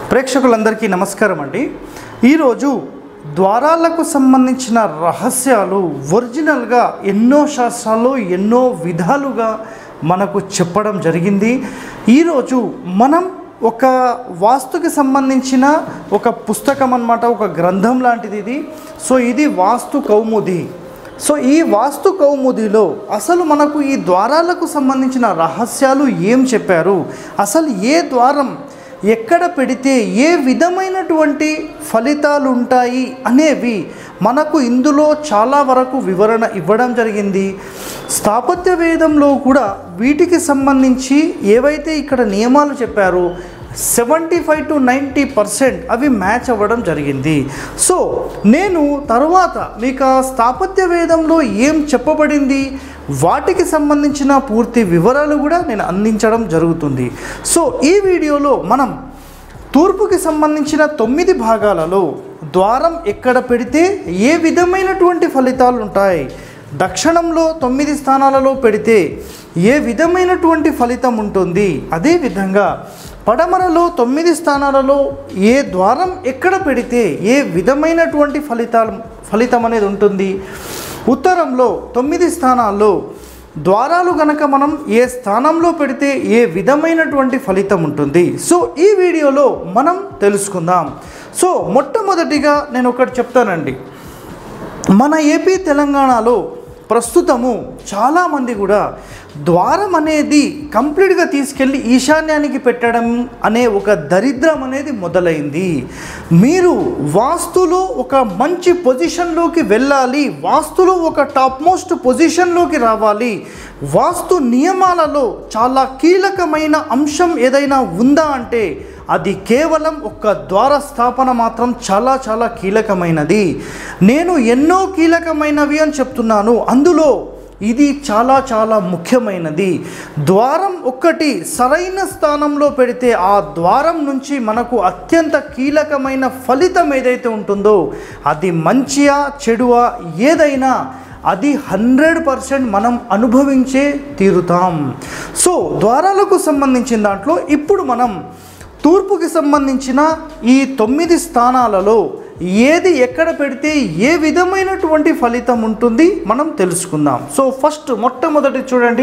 ప్రేక్షకులందరికీ నమస్కారం అండి ఈరోజు ద్వారాలకు సంబంధించిన రహస్యాలు ఒరిజినల్గా ఎన్నో శాస్త్రాల్లో ఎన్నో విధాలుగా మనకు చెప్పడం జరిగింది ఈరోజు మనం ఒక వాస్తుకి సంబంధించిన ఒక పుస్తకం అన్నమాట ఒక గ్రంథం లాంటిది ఇది సో ఇది వాస్తు కౌముది సో ఈ వాస్తు కౌముదిలో అసలు మనకు ఈ ద్వారాలకు సంబంధించిన రహస్యాలు ఏం చెప్పారు అసలు ఏ ద్వారం ఎక్కడ పెడితే ఏ విధమైనటువంటి ఫలితాలు ఉంటాయి అనేవి మనకు ఇందులో చాలా వరకు వివరణ ఇవ్వడం జరిగింది స్థాపత్య వేదంలో కూడా వీటికి సంబంధించి ఏవైతే ఇక్కడ నియమాలు చెప్పారో seventy five to ninety percent అవి మ్యాచ్ అవ్వడం జరిగింది సో నేను తర్వాత మీకు ఆ స్థాపత్య వేదంలో ఏం చెప్పబడింది వాటికి సంబంధించిన పూర్తి వివరాలు కూడా నేను అందించడం జరుగుతుంది సో ఈ వీడియోలో మనం తూర్పుకి సంబంధించిన తొమ్మిది భాగాలలో ద్వారం ఎక్కడ పెడితే ఏ విధమైనటువంటి ఫలితాలు ఉంటాయి దక్షిణంలో తొమ్మిది స్థానాలలో పెడితే ఏ విధమైనటువంటి ఫలితం ఉంటుంది అదేవిధంగా పడమరలో తొమ్మిది స్థానాలలో ఏ ద్వారం ఎక్కడ పెడితే ఏ విధమైనటువంటి ఫలితాలు ఫలితం అనేది ఉంటుంది ఉత్తరంలో తొమ్మిది స్థానాల్లో ద్వారాలు గనక మనం ఏ స్థానంలో పెడితే ఏ విధమైనటువంటి ఫలితం ఉంటుంది సో ఈ వీడియోలో మనం తెలుసుకుందాం సో మొట్టమొదటిగా నేను ఒకటి చెప్తానండి మన ఏపీ తెలంగాణలో ప్రస్తుతము చాలామంది కూడా ద్వారం అనేది కంప్లీట్గా తీసుకెళ్ళి ఈశాన్యానికి పెట్టడం అనే ఒక దరిద్రం అనేది మొదలైంది మీరు వాస్తులో ఒక మంచి పొజిషన్లోకి వెళ్ళాలి వాస్తులో ఒక టాప్ మోస్ట్ పొజిషన్లోకి రావాలి వాస్తు నియమాలలో చాలా కీలకమైన అంశం ఏదైనా ఉందా అంటే అది కేవలం ఒక్క ద్వార స్థాపన మాత్రం చాలా చాలా కీలకమైనది నేను ఎన్నో కీలకమైనవి అని చెప్తున్నాను అందులో ఇది చాలా చాలా ముఖ్యమైనది ద్వారం ఒక్కటి సరైన స్థానంలో పెడితే ఆ ద్వారం నుంచి మనకు అత్యంత కీలకమైన ఫలితం ఏదైతే ఉంటుందో అది మంచియా చెడువా ఏదైనా అది హండ్రెడ్ పర్సెంట్ మనం అనుభవించే తీరుతాం సో ద్వారాలకు సంబంధించిన దాంట్లో ఇప్పుడు మనం తూర్పుకి సంబంధించిన ఈ తొమ్మిది స్థానాలలో ఏది ఎక్కడ పెడితే ఏ విధమైనటువంటి ఫలితం ఉంటుంది మనం తెలుసుకుందాం సో ఫస్ట్ మొట్టమొదటి చూడండి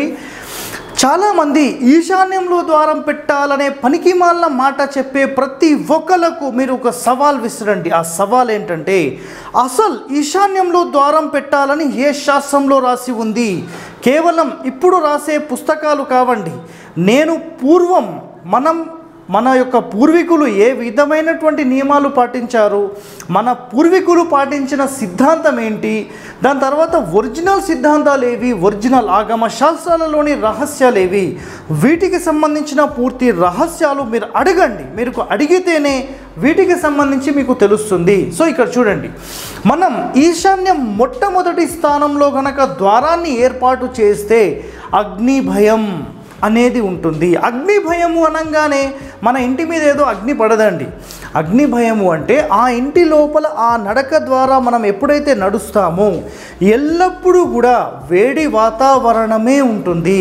చాలామంది ఈశాన్యంలో ద్వారం పెట్టాలనే పనికి మాల మాట చెప్పే ప్రతి ఒక్కలకు మీరు ఒక సవాల్ విసిరండి ఆ సవాల్ ఏంటంటే అసలు ఈశాన్యంలో ద్వారం పెట్టాలని ఏ శాస్త్రంలో రాసి ఉంది కేవలం ఇప్పుడు రాసే పుస్తకాలు కావండి నేను పూర్వం మనం మన యొక్క పూర్వీకులు ఏ విధమైనటువంటి నియమాలు పాటించారు మన పూర్వీకులు పాటించిన సిద్ధాంతం ఏంటి దాని తర్వాత ఒరిజినల్ సిద్ధాంతాలు ఏవి ఒరిజినల్ ఆగమ శాస్త్రాలలోని రహస్యాలు ఏవి వీటికి సంబంధించిన పూర్తి రహస్యాలు మీరు అడగండి మీరు అడిగితేనే వీటికి సంబంధించి మీకు తెలుస్తుంది సో ఇక్కడ చూడండి మనం ఈశాన్యం మొట్టమొదటి స్థానంలో గనక ద్వారాన్ని ఏర్పాటు చేస్తే అగ్ని భయం అనేది ఉంటుంది అగ్ని భయము అనగానే మన ఇంటి మీద ఏదో అగ్ని పడదండి అగ్ని భయము అంటే ఆ ఇంటి లోపల ఆ నడక ద్వారా మనం ఎప్పుడైతే నడుస్తామో ఎల్లప్పుడూ కూడా వేడి వాతావరణమే ఉంటుంది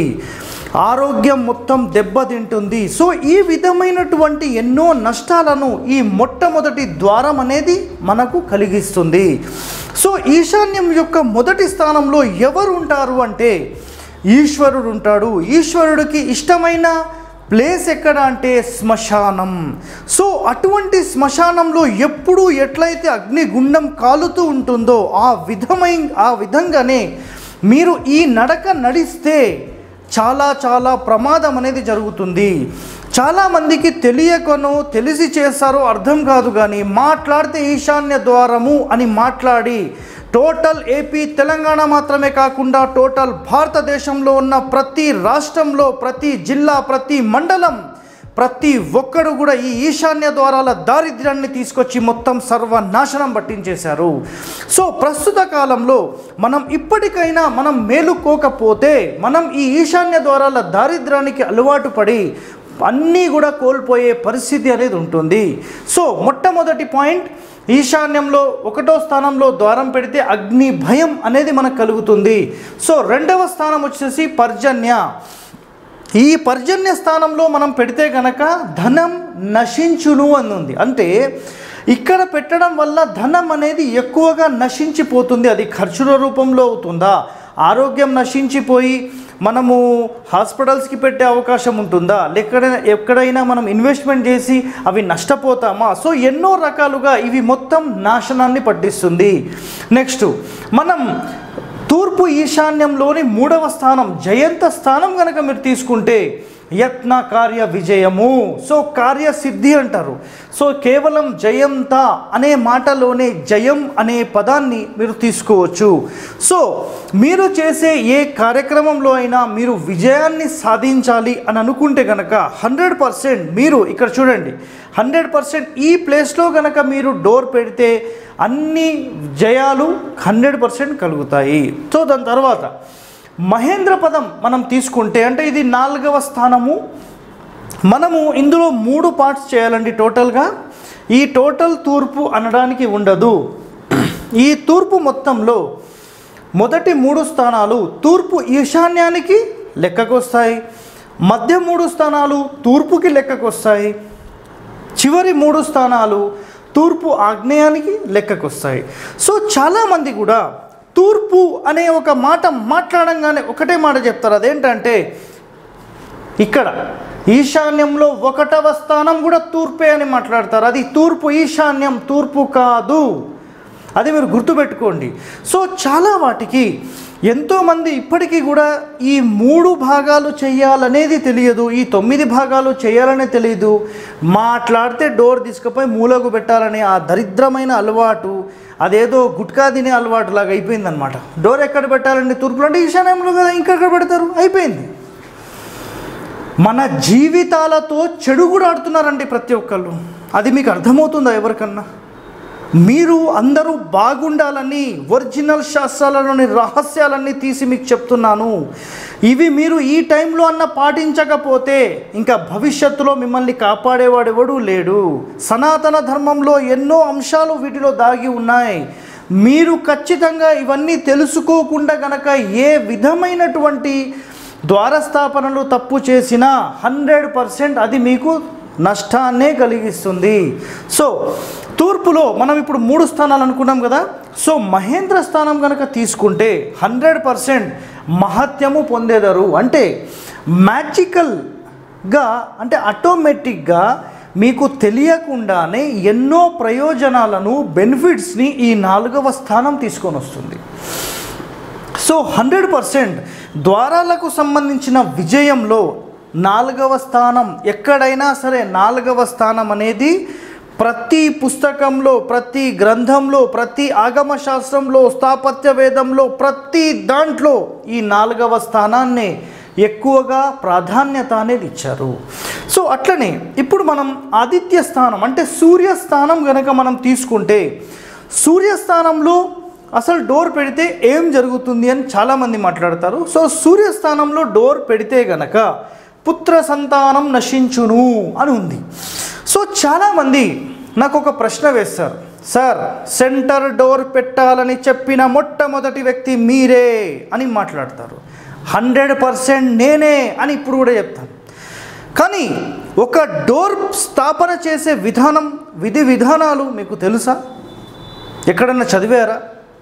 ఆరోగ్యం మొత్తం దెబ్బతింటుంది సో ఈ విధమైనటువంటి ఎన్నో నష్టాలను ఈ మొట్టమొదటి ద్వారం అనేది మనకు కలిగిస్తుంది సో ఈశాన్యం యొక్క మొదటి స్థానంలో ఎవరు ఉంటారు అంటే ఈశ్వరుడు ఉంటాడు ఈశ్వరుడికి ఇష్టమైన ప్లేస్ ఎక్కడ అంటే శ్మశానం సో అటువంటి శ్మశానంలో ఎప్పుడు ఎట్లయితే అగ్నిగుండం కాలుతూ ఉంటుందో ఆ విధమై ఆ విధంగానే మీరు ఈ నడక నడిస్తే చాలా చాలా ప్రమాదం అనేది జరుగుతుంది చాలామందికి తెలియకనో తెలిసి చేస్తారో అర్థం కాదు కానీ మాట్లాడితే ఈశాన్య ద్వారము అని మాట్లాడి టోటల్ ఏపీ తెలంగాణ మాత్రమే కాకుండా టోటల్ భారతదేశంలో ఉన్న ప్రతి రాష్ట్రంలో ప్రతి జిల్లా ప్రతి మండలం ప్రతి ఒక్కడు కూడా ఈ ఈశాన్య ద్వారాల దారిద్ర్యాన్ని తీసుకొచ్చి మొత్తం సర్వనాశనం పట్టించేశారు సో ప్రస్తుత కాలంలో మనం ఇప్పటికైనా మనం మేలుకోకపోతే మనం ఈ ఈశాన్య ద్వారాల దారిద్ర్యానికి అలవాటు పడి అన్నీ కూడా కోల్పోయే పరిస్థితి అనేది ఉంటుంది సో మొట్టమొదటి పాయింట్ ఈశాన్యంలో ఒకటో స్థానంలో ద్వారం పెడితే అగ్ని భయం అనేది మనకు కలుగుతుంది సో రెండవ స్థానం వచ్చేసి పర్జన్య ఈ పర్జన్య స్థానంలో మనం పెడితే గనక ధనం నశించును అని ఉంది అంటే ఇక్కడ పెట్టడం వల్ల ధనం అనేది ఎక్కువగా నశించిపోతుంది అది ఖర్చుల రూపంలో అవుతుందా ఆరోగ్యం నశించిపోయి మనము హాస్పిటల్స్కి పెట్టే అవకాశం ఉంటుందా ఎక్కడైనా ఎక్కడైనా మనం ఇన్వెస్ట్మెంట్ చేసి అవి నష్టపోతామా సో ఎన్నో రకాలుగా ఇవి మొత్తం నాశనాన్ని పట్టిస్తుంది నెక్స్ట్ మనం తూర్పు ఈశాన్యంలోని మూడవ స్థానం జయంత స్థానం కనుక మీరు తీసుకుంటే యత్న కార్య విజయము సో కార్యసిద్ధి అంటారు సో కేవలం జయంత అనే మాటలోనే జయం అనే పదాన్ని మీరు తీసుకోవచ్చు సో మీరు చేసే ఏ కార్యక్రమంలో అయినా మీరు విజయాన్ని సాధించాలి అని అనుకుంటే కనుక హండ్రెడ్ పర్సెంట్ మీరు ఇక్కడ చూడండి హండ్రెడ్ పర్సెంట్ ఈ ప్లేస్లో కనుక మీరు డోర్ పెడితే అన్ని జయాలు హండ్రెడ్ పర్సెంట్ కలుగుతాయి సో దాని తర్వాత మహేంద్ర పదం మనం తీసుకుంటే అంటే ఇది నాలుగవ స్థానము మనము ఇందులో మూడు పార్ట్స్ చేయాలండి టోటల్గా ఈ టోటల్ తూర్పు అనడానికి ఉండదు ఈ తూర్పు మొత్తంలో మొదటి మూడు స్థానాలు తూర్పు ఈశాన్యానికి లెక్కకొస్తాయి మధ్య మూడు స్థానాలు తూర్పుకి లెక్కకొస్తాయి చివరి మూడు స్థానాలు తూర్పు ఆగ్నేయానికి లెక్కకొస్తాయి సో చాలామంది కూడా తూర్పు అనే ఒక మాట మాట్లాడంగానే ఒకటే మాట చెప్తారు అదేంటంటే ఇక్కడ ఈశాన్యంలో ఒకటవ స్థానం కూడా తూర్పే అని మాట్లాడతారు అది తూర్పు ఈశాన్యం తూర్పు కాదు అది మీరు గుర్తుపెట్టుకోండి సో చాలా వాటికి ఎంతోమంది ఇప్పటికీ కూడా ఈ మూడు భాగాలు చేయాలనేది తెలియదు ఈ తొమ్మిది భాగాలు చేయాలనే తెలియదు మాట్లాడితే డోర్ తీసుకుపోయి మూలకు పెట్టాలనే ఆ దరిద్రమైన అలవాటు అదేదో గుట్కా తినే అలవాటు లాగా అయిపోయిందనమాట డోర్ ఎక్కడ పెట్టాలండి తూర్పులో అంటే ఈశాన్యంలో కదా ఇంకెక్కడ పెడతారు అయిపోయింది మన జీవితాలతో చెడు కూడా ఆడుతున్నారండి ప్రతి ఒక్కళ్ళు అది మీకు అర్థమవుతుందా ఎవరికన్నా మీరు అందరూ బాగుండాలని ఒరిజినల్ శాస్త్రాలలోని రహస్యాలన్నీ తీసి మీకు చెప్తున్నాను ఇవి మీరు ఈ టైంలో అన్న పాటించకపోతే ఇంకా భవిష్యత్తులో మిమ్మల్ని కాపాడేవాడెవడూ లేడు సనాతన ధర్మంలో ఎన్నో అంశాలు వీటిలో దాగి ఉన్నాయి మీరు ఖచ్చితంగా ఇవన్నీ తెలుసుకోకుండా గనక ఏ విధమైనటువంటి ద్వారస్థాపనలు తప్పు చేసినా హండ్రెడ్ పర్సెంట్ అది మీకు నష్టాన్నే కలిగిస్తుంది సో తూర్పులో మనం ఇప్పుడు మూడు స్థానాలు అనుకున్నాం కదా సో మహేంద్ర స్థానం కనుక తీసుకుంటే హండ్రెడ్ పర్సెంట్ మహత్యము పొందేదారు అంటే మ్యాజికల్గా అంటే ఆటోమేటిక్గా మీకు తెలియకుండానే ఎన్నో ప్రయోజనాలను బెనిఫిట్స్ని ఈ నాలుగవ స్థానం తీసుకొని వస్తుంది సో హండ్రెడ్ పర్సెంట్ ద్వారాలకు సంబంధించిన విజయంలో నాలుగవ స్థానం ఎక్కడైనా సరే నాలుగవ స్థానం అనేది ప్రతి పుస్తకంలో ప్రతి గ్రంథంలో ప్రతి ఆగమ శాస్త్రంలో స్థాపత్య వేదంలో ప్రతి దాంట్లో ఈ నాలుగవ స్థానాన్ని ఎక్కువగా ప్రాధాన్యత అనేది ఇచ్చారు సో అట్లనే ఇప్పుడు మనం ఆదిత్య స్థానం అంటే సూర్యస్థానం గనక మనం తీసుకుంటే సూర్యస్థానంలో అసలు డోర్ పెడితే ఏం జరుగుతుంది అని చాలామంది మాట్లాడతారు సో సూర్యస్థానంలో డోర్ పెడితే గనక పుత్ర సంతానం నశించును అని ఉంది సో చాలామంది నాకు ఒక ప్రశ్న వేస్తారు సార్ సెంటర్ డోర్ పెట్టాలని చెప్పిన మొట్టమొదటి వ్యక్తి మీరే అని మాట్లాడతారు హండ్రెడ్ పర్సెంట్ నేనే అని ఇప్పుడు కూడా చెప్తాను కానీ ఒక డోర్ స్థాపన చేసే విధానం విధి విధానాలు మీకు తెలుసా ఎక్కడన్నా చదివారా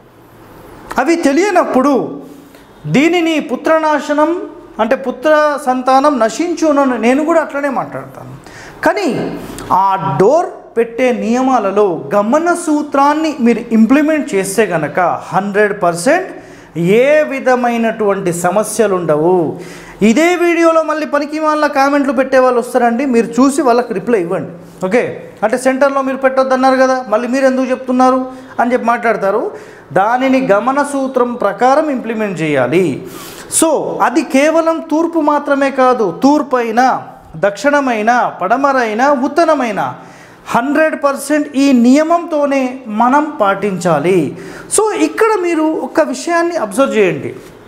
అవి తెలియనప్పుడు దీనిని పుత్రనాశనం అంటే పుత్ర సంతానం నశించునని నేను కూడా అట్లనే మాట్లాడతాను కానీ ఆ డోర్ పెట్టే నియమాలలో గమన సూత్రాన్ని మీరు ఇంప్లిమెంట్ చేస్తే గనక హండ్రెడ్ పర్సెంట్ ఏ విధమైనటువంటి సమస్యలు ఉండవు ఇదే వీడియోలో మళ్ళీ పనికి వాళ్ళ కామెంట్లు పెట్టే వాళ్ళు వస్తారండి మీరు చూసి వాళ్ళకి రిప్లై ఇవ్వండి ఓకే అంటే సెంటర్లో మీరు పెట్టొద్దన్నారు కదా మళ్ళీ మీరు ఎందుకు చెప్తున్నారు అని చెప్పి మాట్లాడతారు దానిని గమన సూత్రం ప్రకారం ఇంప్లిమెంట్ చేయాలి సో అది కేవలం తూర్పు మాత్రమే కాదు తూర్పు అయినా దక్షిణమైన పడమరైన ఉత్తరమైన హండ్రెడ్ పర్సెంట్ ఈ నియమంతోనే మనం పాటించాలి సో ఇక్కడ మీరు ఒక విషయాన్ని అబ్జర్వ్ చేయండి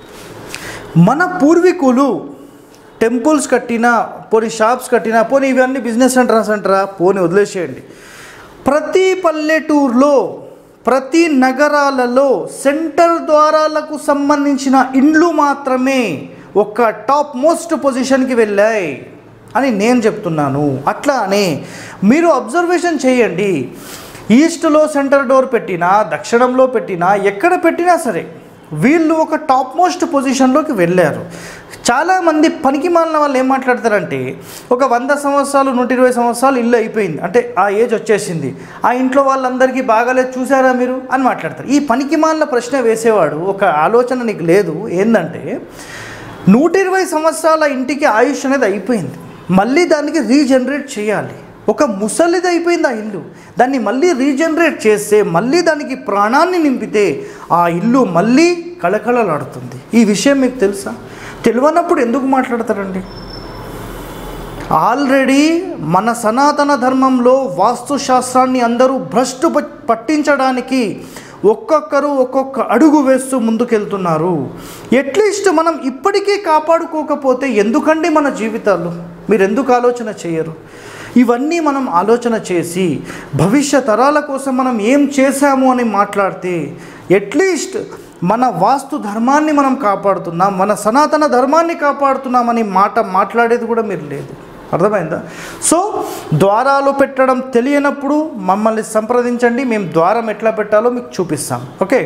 మన పూర్వీకులు టెంపుల్స్ కట్టినా పోనీ షాప్స్ కట్టినా పోనీ ఇవన్నీ బిజినెస్ సెంటర్స్ అంటారా పోనీ వదిలేసేయండి ప్రతి పల్లెటూరులో ప్రతి నగరాలలో సెంటర్ ద్వారాలకు సంబంధించిన ఇండ్లు మాత్రమే ఒక టాప్ మోస్ట్ పొజిషన్కి వెళ్ళాయి అని నేను చెప్తున్నాను అట్లానే మీరు అబ్జర్వేషన్ చేయండి ఈస్ట్లో సెంటర్ డోర్ పెట్టినా దక్షిణంలో పెట్టినా ఎక్కడ పెట్టినా సరే వీళ్ళు ఒక టాప్ మోస్ట్ పొజిషన్లోకి వెళ్ళారు చాలామంది పనికి మాలిన వాళ్ళు ఏం మాట్లాడతారంటే ఒక వంద సంవత్సరాలు నూట ఇరవై సంవత్సరాలు ఇల్లు అయిపోయింది అంటే ఆ ఏజ్ వచ్చేసింది ఆ ఇంట్లో వాళ్ళందరికీ బాగాలేదు చూసారా మీరు అని మాట్లాడతారు ఈ పనికి మాలిన ప్రశ్న వేసేవాడు ఒక ఆలోచన నీకు లేదు ఏంటంటే నూట ఇరవై సంవత్సరాల ఇంటికి ఆయుష్ అనేది అయిపోయింది మళ్ళీ దానికి రీజనరేట్ చేయాలి ఒక ముసలిది అయిపోయింది ఆ ఇల్లు దాన్ని మళ్ళీ రీజనరేట్ చేస్తే మళ్ళీ దానికి ప్రాణాన్ని నింపితే ఆ ఇల్లు మళ్ళీ కళకళలాడుతుంది ఈ విషయం మీకు తెలుసా తెలియనప్పుడు ఎందుకు మాట్లాడతారండి ఆల్రెడీ మన సనాతన ధర్మంలో వాస్తుశాస్త్రాన్ని అందరూ భ్రష్టు ప- పట్టించడానికి ఒక్కొక్కరు ఒక్కొక్క అడుగు వేస్తూ ముందుకెళ్తున్నారు ఎట్లీస్ట్ మనం ఇప్పటికీ కాపాడుకోకపోతే ఎందుకండి మన జీవితాలు మీరు ఎందుకు ఆలోచన చేయరు ఇవన్నీ మనం ఆలోచన చేసి భవిష్య తరాల కోసం మనం ఏం చేశాము అని మాట్లాడితే ఎట్లీస్ట్ మన వాస్తు ధర్మాన్ని మనం కాపాడుతున్నాం మన సనాతన ధర్మాన్ని కాపాడుతున్నామని మాట మాట్లాడేది కూడా మీరు లేదు అర్థమైందా సో ద్వారాలు పెట్టడం తెలియనప్పుడు మమ్మల్ని సంప్రదించండి మేము ద్వారం ఎట్లా పెట్టాలో మీకు చూపిస్తాం ఓకే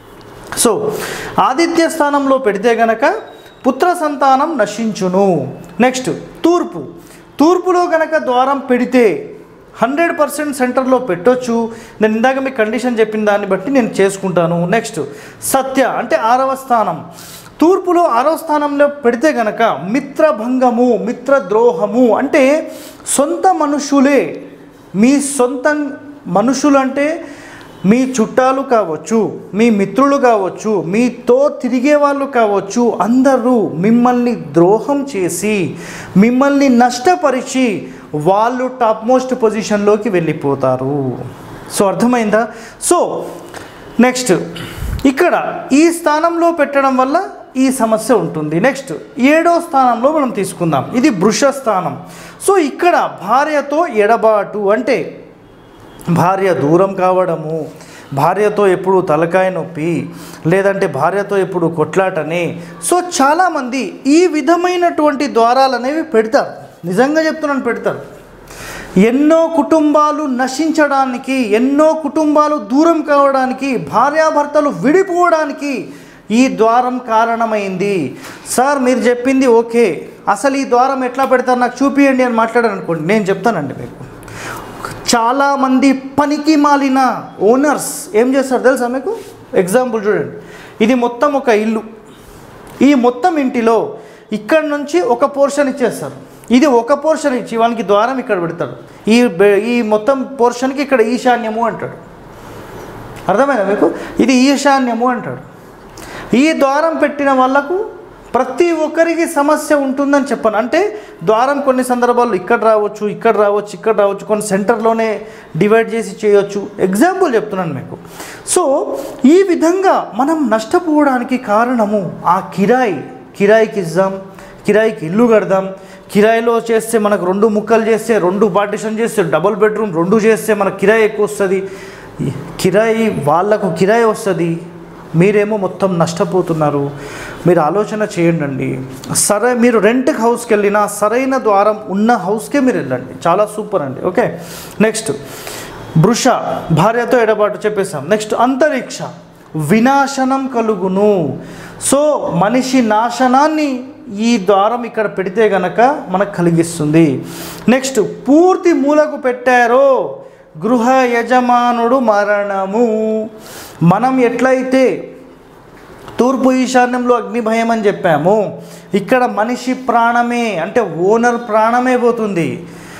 సో ఆదిత్య స్థానంలో పెడితే గనక పుత్ర సంతానం నశించును నెక్స్ట్ తూర్పు తూర్పులో గనక ద్వారం పెడితే హండ్రెడ్ పర్సెంట్ సెంటర్లో పెట్టొచ్చు నేను ఇందాక మీకు కండిషన్ చెప్పిన దాన్ని బట్టి నేను చేసుకుంటాను నెక్స్ట్ సత్య అంటే ఆరవ స్థానం తూర్పులో ఆరవ స్థానంలో పెడితే గనక మిత్రభంగము మిత్రద్రోహము అంటే సొంత మనుషులే మీ సొంత మనుషులు అంటే మీ చుట్టాలు కావచ్చు మీ మిత్రులు కావచ్చు మీతో తిరిగే వాళ్ళు కావచ్చు అందరూ మిమ్మల్ని ద్రోహం చేసి మిమ్మల్ని నష్టపరిచి వాళ్ళు టాప్ మోస్ట్ పొజిషన్లోకి వెళ్ళిపోతారు సో అర్థమైందా సో నెక్స్ట్ ఇక్కడ ఈ స్థానంలో పెట్టడం వల్ల ఈ సమస్య ఉంటుంది నెక్స్ట్ ఏడో స్థానంలో మనం తీసుకుందాం ఇది వృష స్థానం సో ఇక్కడ భార్యతో ఎడబాటు అంటే భార్య దూరం కావడము భార్యతో ఎప్పుడు తలకాయ నొప్పి లేదంటే భార్యతో ఎప్పుడు కొట్లాటని సో చాలామంది ఈ విధమైనటువంటి ద్వారాలు అనేవి పెడతారు నిజంగా చెప్తున్నాను పెడతారు ఎన్నో కుటుంబాలు నశించడానికి ఎన్నో కుటుంబాలు దూరం కావడానికి భార్యాభర్తలు విడిపోవడానికి ఈ ద్వారం కారణమైంది సార్ మీరు చెప్పింది ఓకే అసలు ఈ ద్వారం ఎట్లా పెడతారు నాకు చూపియండి అని మాట్లాడారు అనుకోండి నేను చెప్తానండి మీకు చాలామంది పనికి మాలిన ఓనర్స్ ఏం చేస్తారు తెలుసా మీకు ఎగ్జాంపుల్ చూడండి ఇది మొత్తం ఒక ఇల్లు ఈ మొత్తం ఇంటిలో ఇక్కడ నుంచి ఒక పోర్షన్ ఇచ్చేస్తారు ఇది ఒక పోర్షన్ ఇచ్చి వానికి ద్వారం ఇక్కడ పెడతాడు ఈ బె- ఈ మొత్తం పోర్షన్కి ఇక్కడ ఈశాన్యము అంటాడు అర్థమైందా మీకు ఇది ఈశాన్యము అంటాడు ఈ ద్వారం పెట్టిన వాళ్ళకు ప్రతి ఒక్కరికి సమస్య ఉంటుందని చెప్పాను అంటే ద్వారం కొన్ని సందర్భాల్లో ఇక్కడ రావచ్చు ఇక్కడ రావచ్చు ఇక్కడ రావచ్చు కొన్ని సెంటర్లోనే డివైడ్ చేసి చేయొచ్చు ఎగ్జాంపుల్ చెప్తున్నాను మీకు సో ఈ విధంగా మనం నష్టపోవడానికి కారణము ఆ కిరాయి కిరాయికి ఇద్దాం కిరాయికి ఇల్లు కడదాం కిరాయిలో చేస్తే మనకు రెండు ముక్కలు చేస్తే రెండు పార్టిషన్ చేస్తే డబుల్ బెడ్రూమ్ రెండు చేస్తే మనకు కిరాయి ఎక్కువ వస్తుంది ఈ కిరాయి వాళ్ళకు కిరాయి వస్తుంది మీరేమో మొత్తం నష్టపోతున్నారు మీరు ఆలోచన చేయండి అండి సరే మీరు రెంట్ హౌస్కి వెళ్ళినా సరైన ద్వారం ఉన్న హౌస్కే మీరు వెళ్ళండి చాలా సూపర్ అండి ఓకే నెక్స్ట్ వృష భార్యతో ఎడబాటు చెప్పేసాం నెక్స్ట్ అంతరిక్ష వినాశనం కలుగును సో మనిషి నాశనాన్ని ఈ ద్వారం ఇక్కడ పెడితే గనక మనకు కలిగిస్తుంది నెక్స్ట్ పూర్తి మూలకు పెట్టారో గృహ యజమానుడు మరణము మనం ఎట్లయితే తూర్పు ఈశాన్యంలో అగ్నిభయం అని చెప్పాము ఇక్కడ మనిషి ప్రాణమే అంటే ఓనర్ ప్రాణమే పోతుంది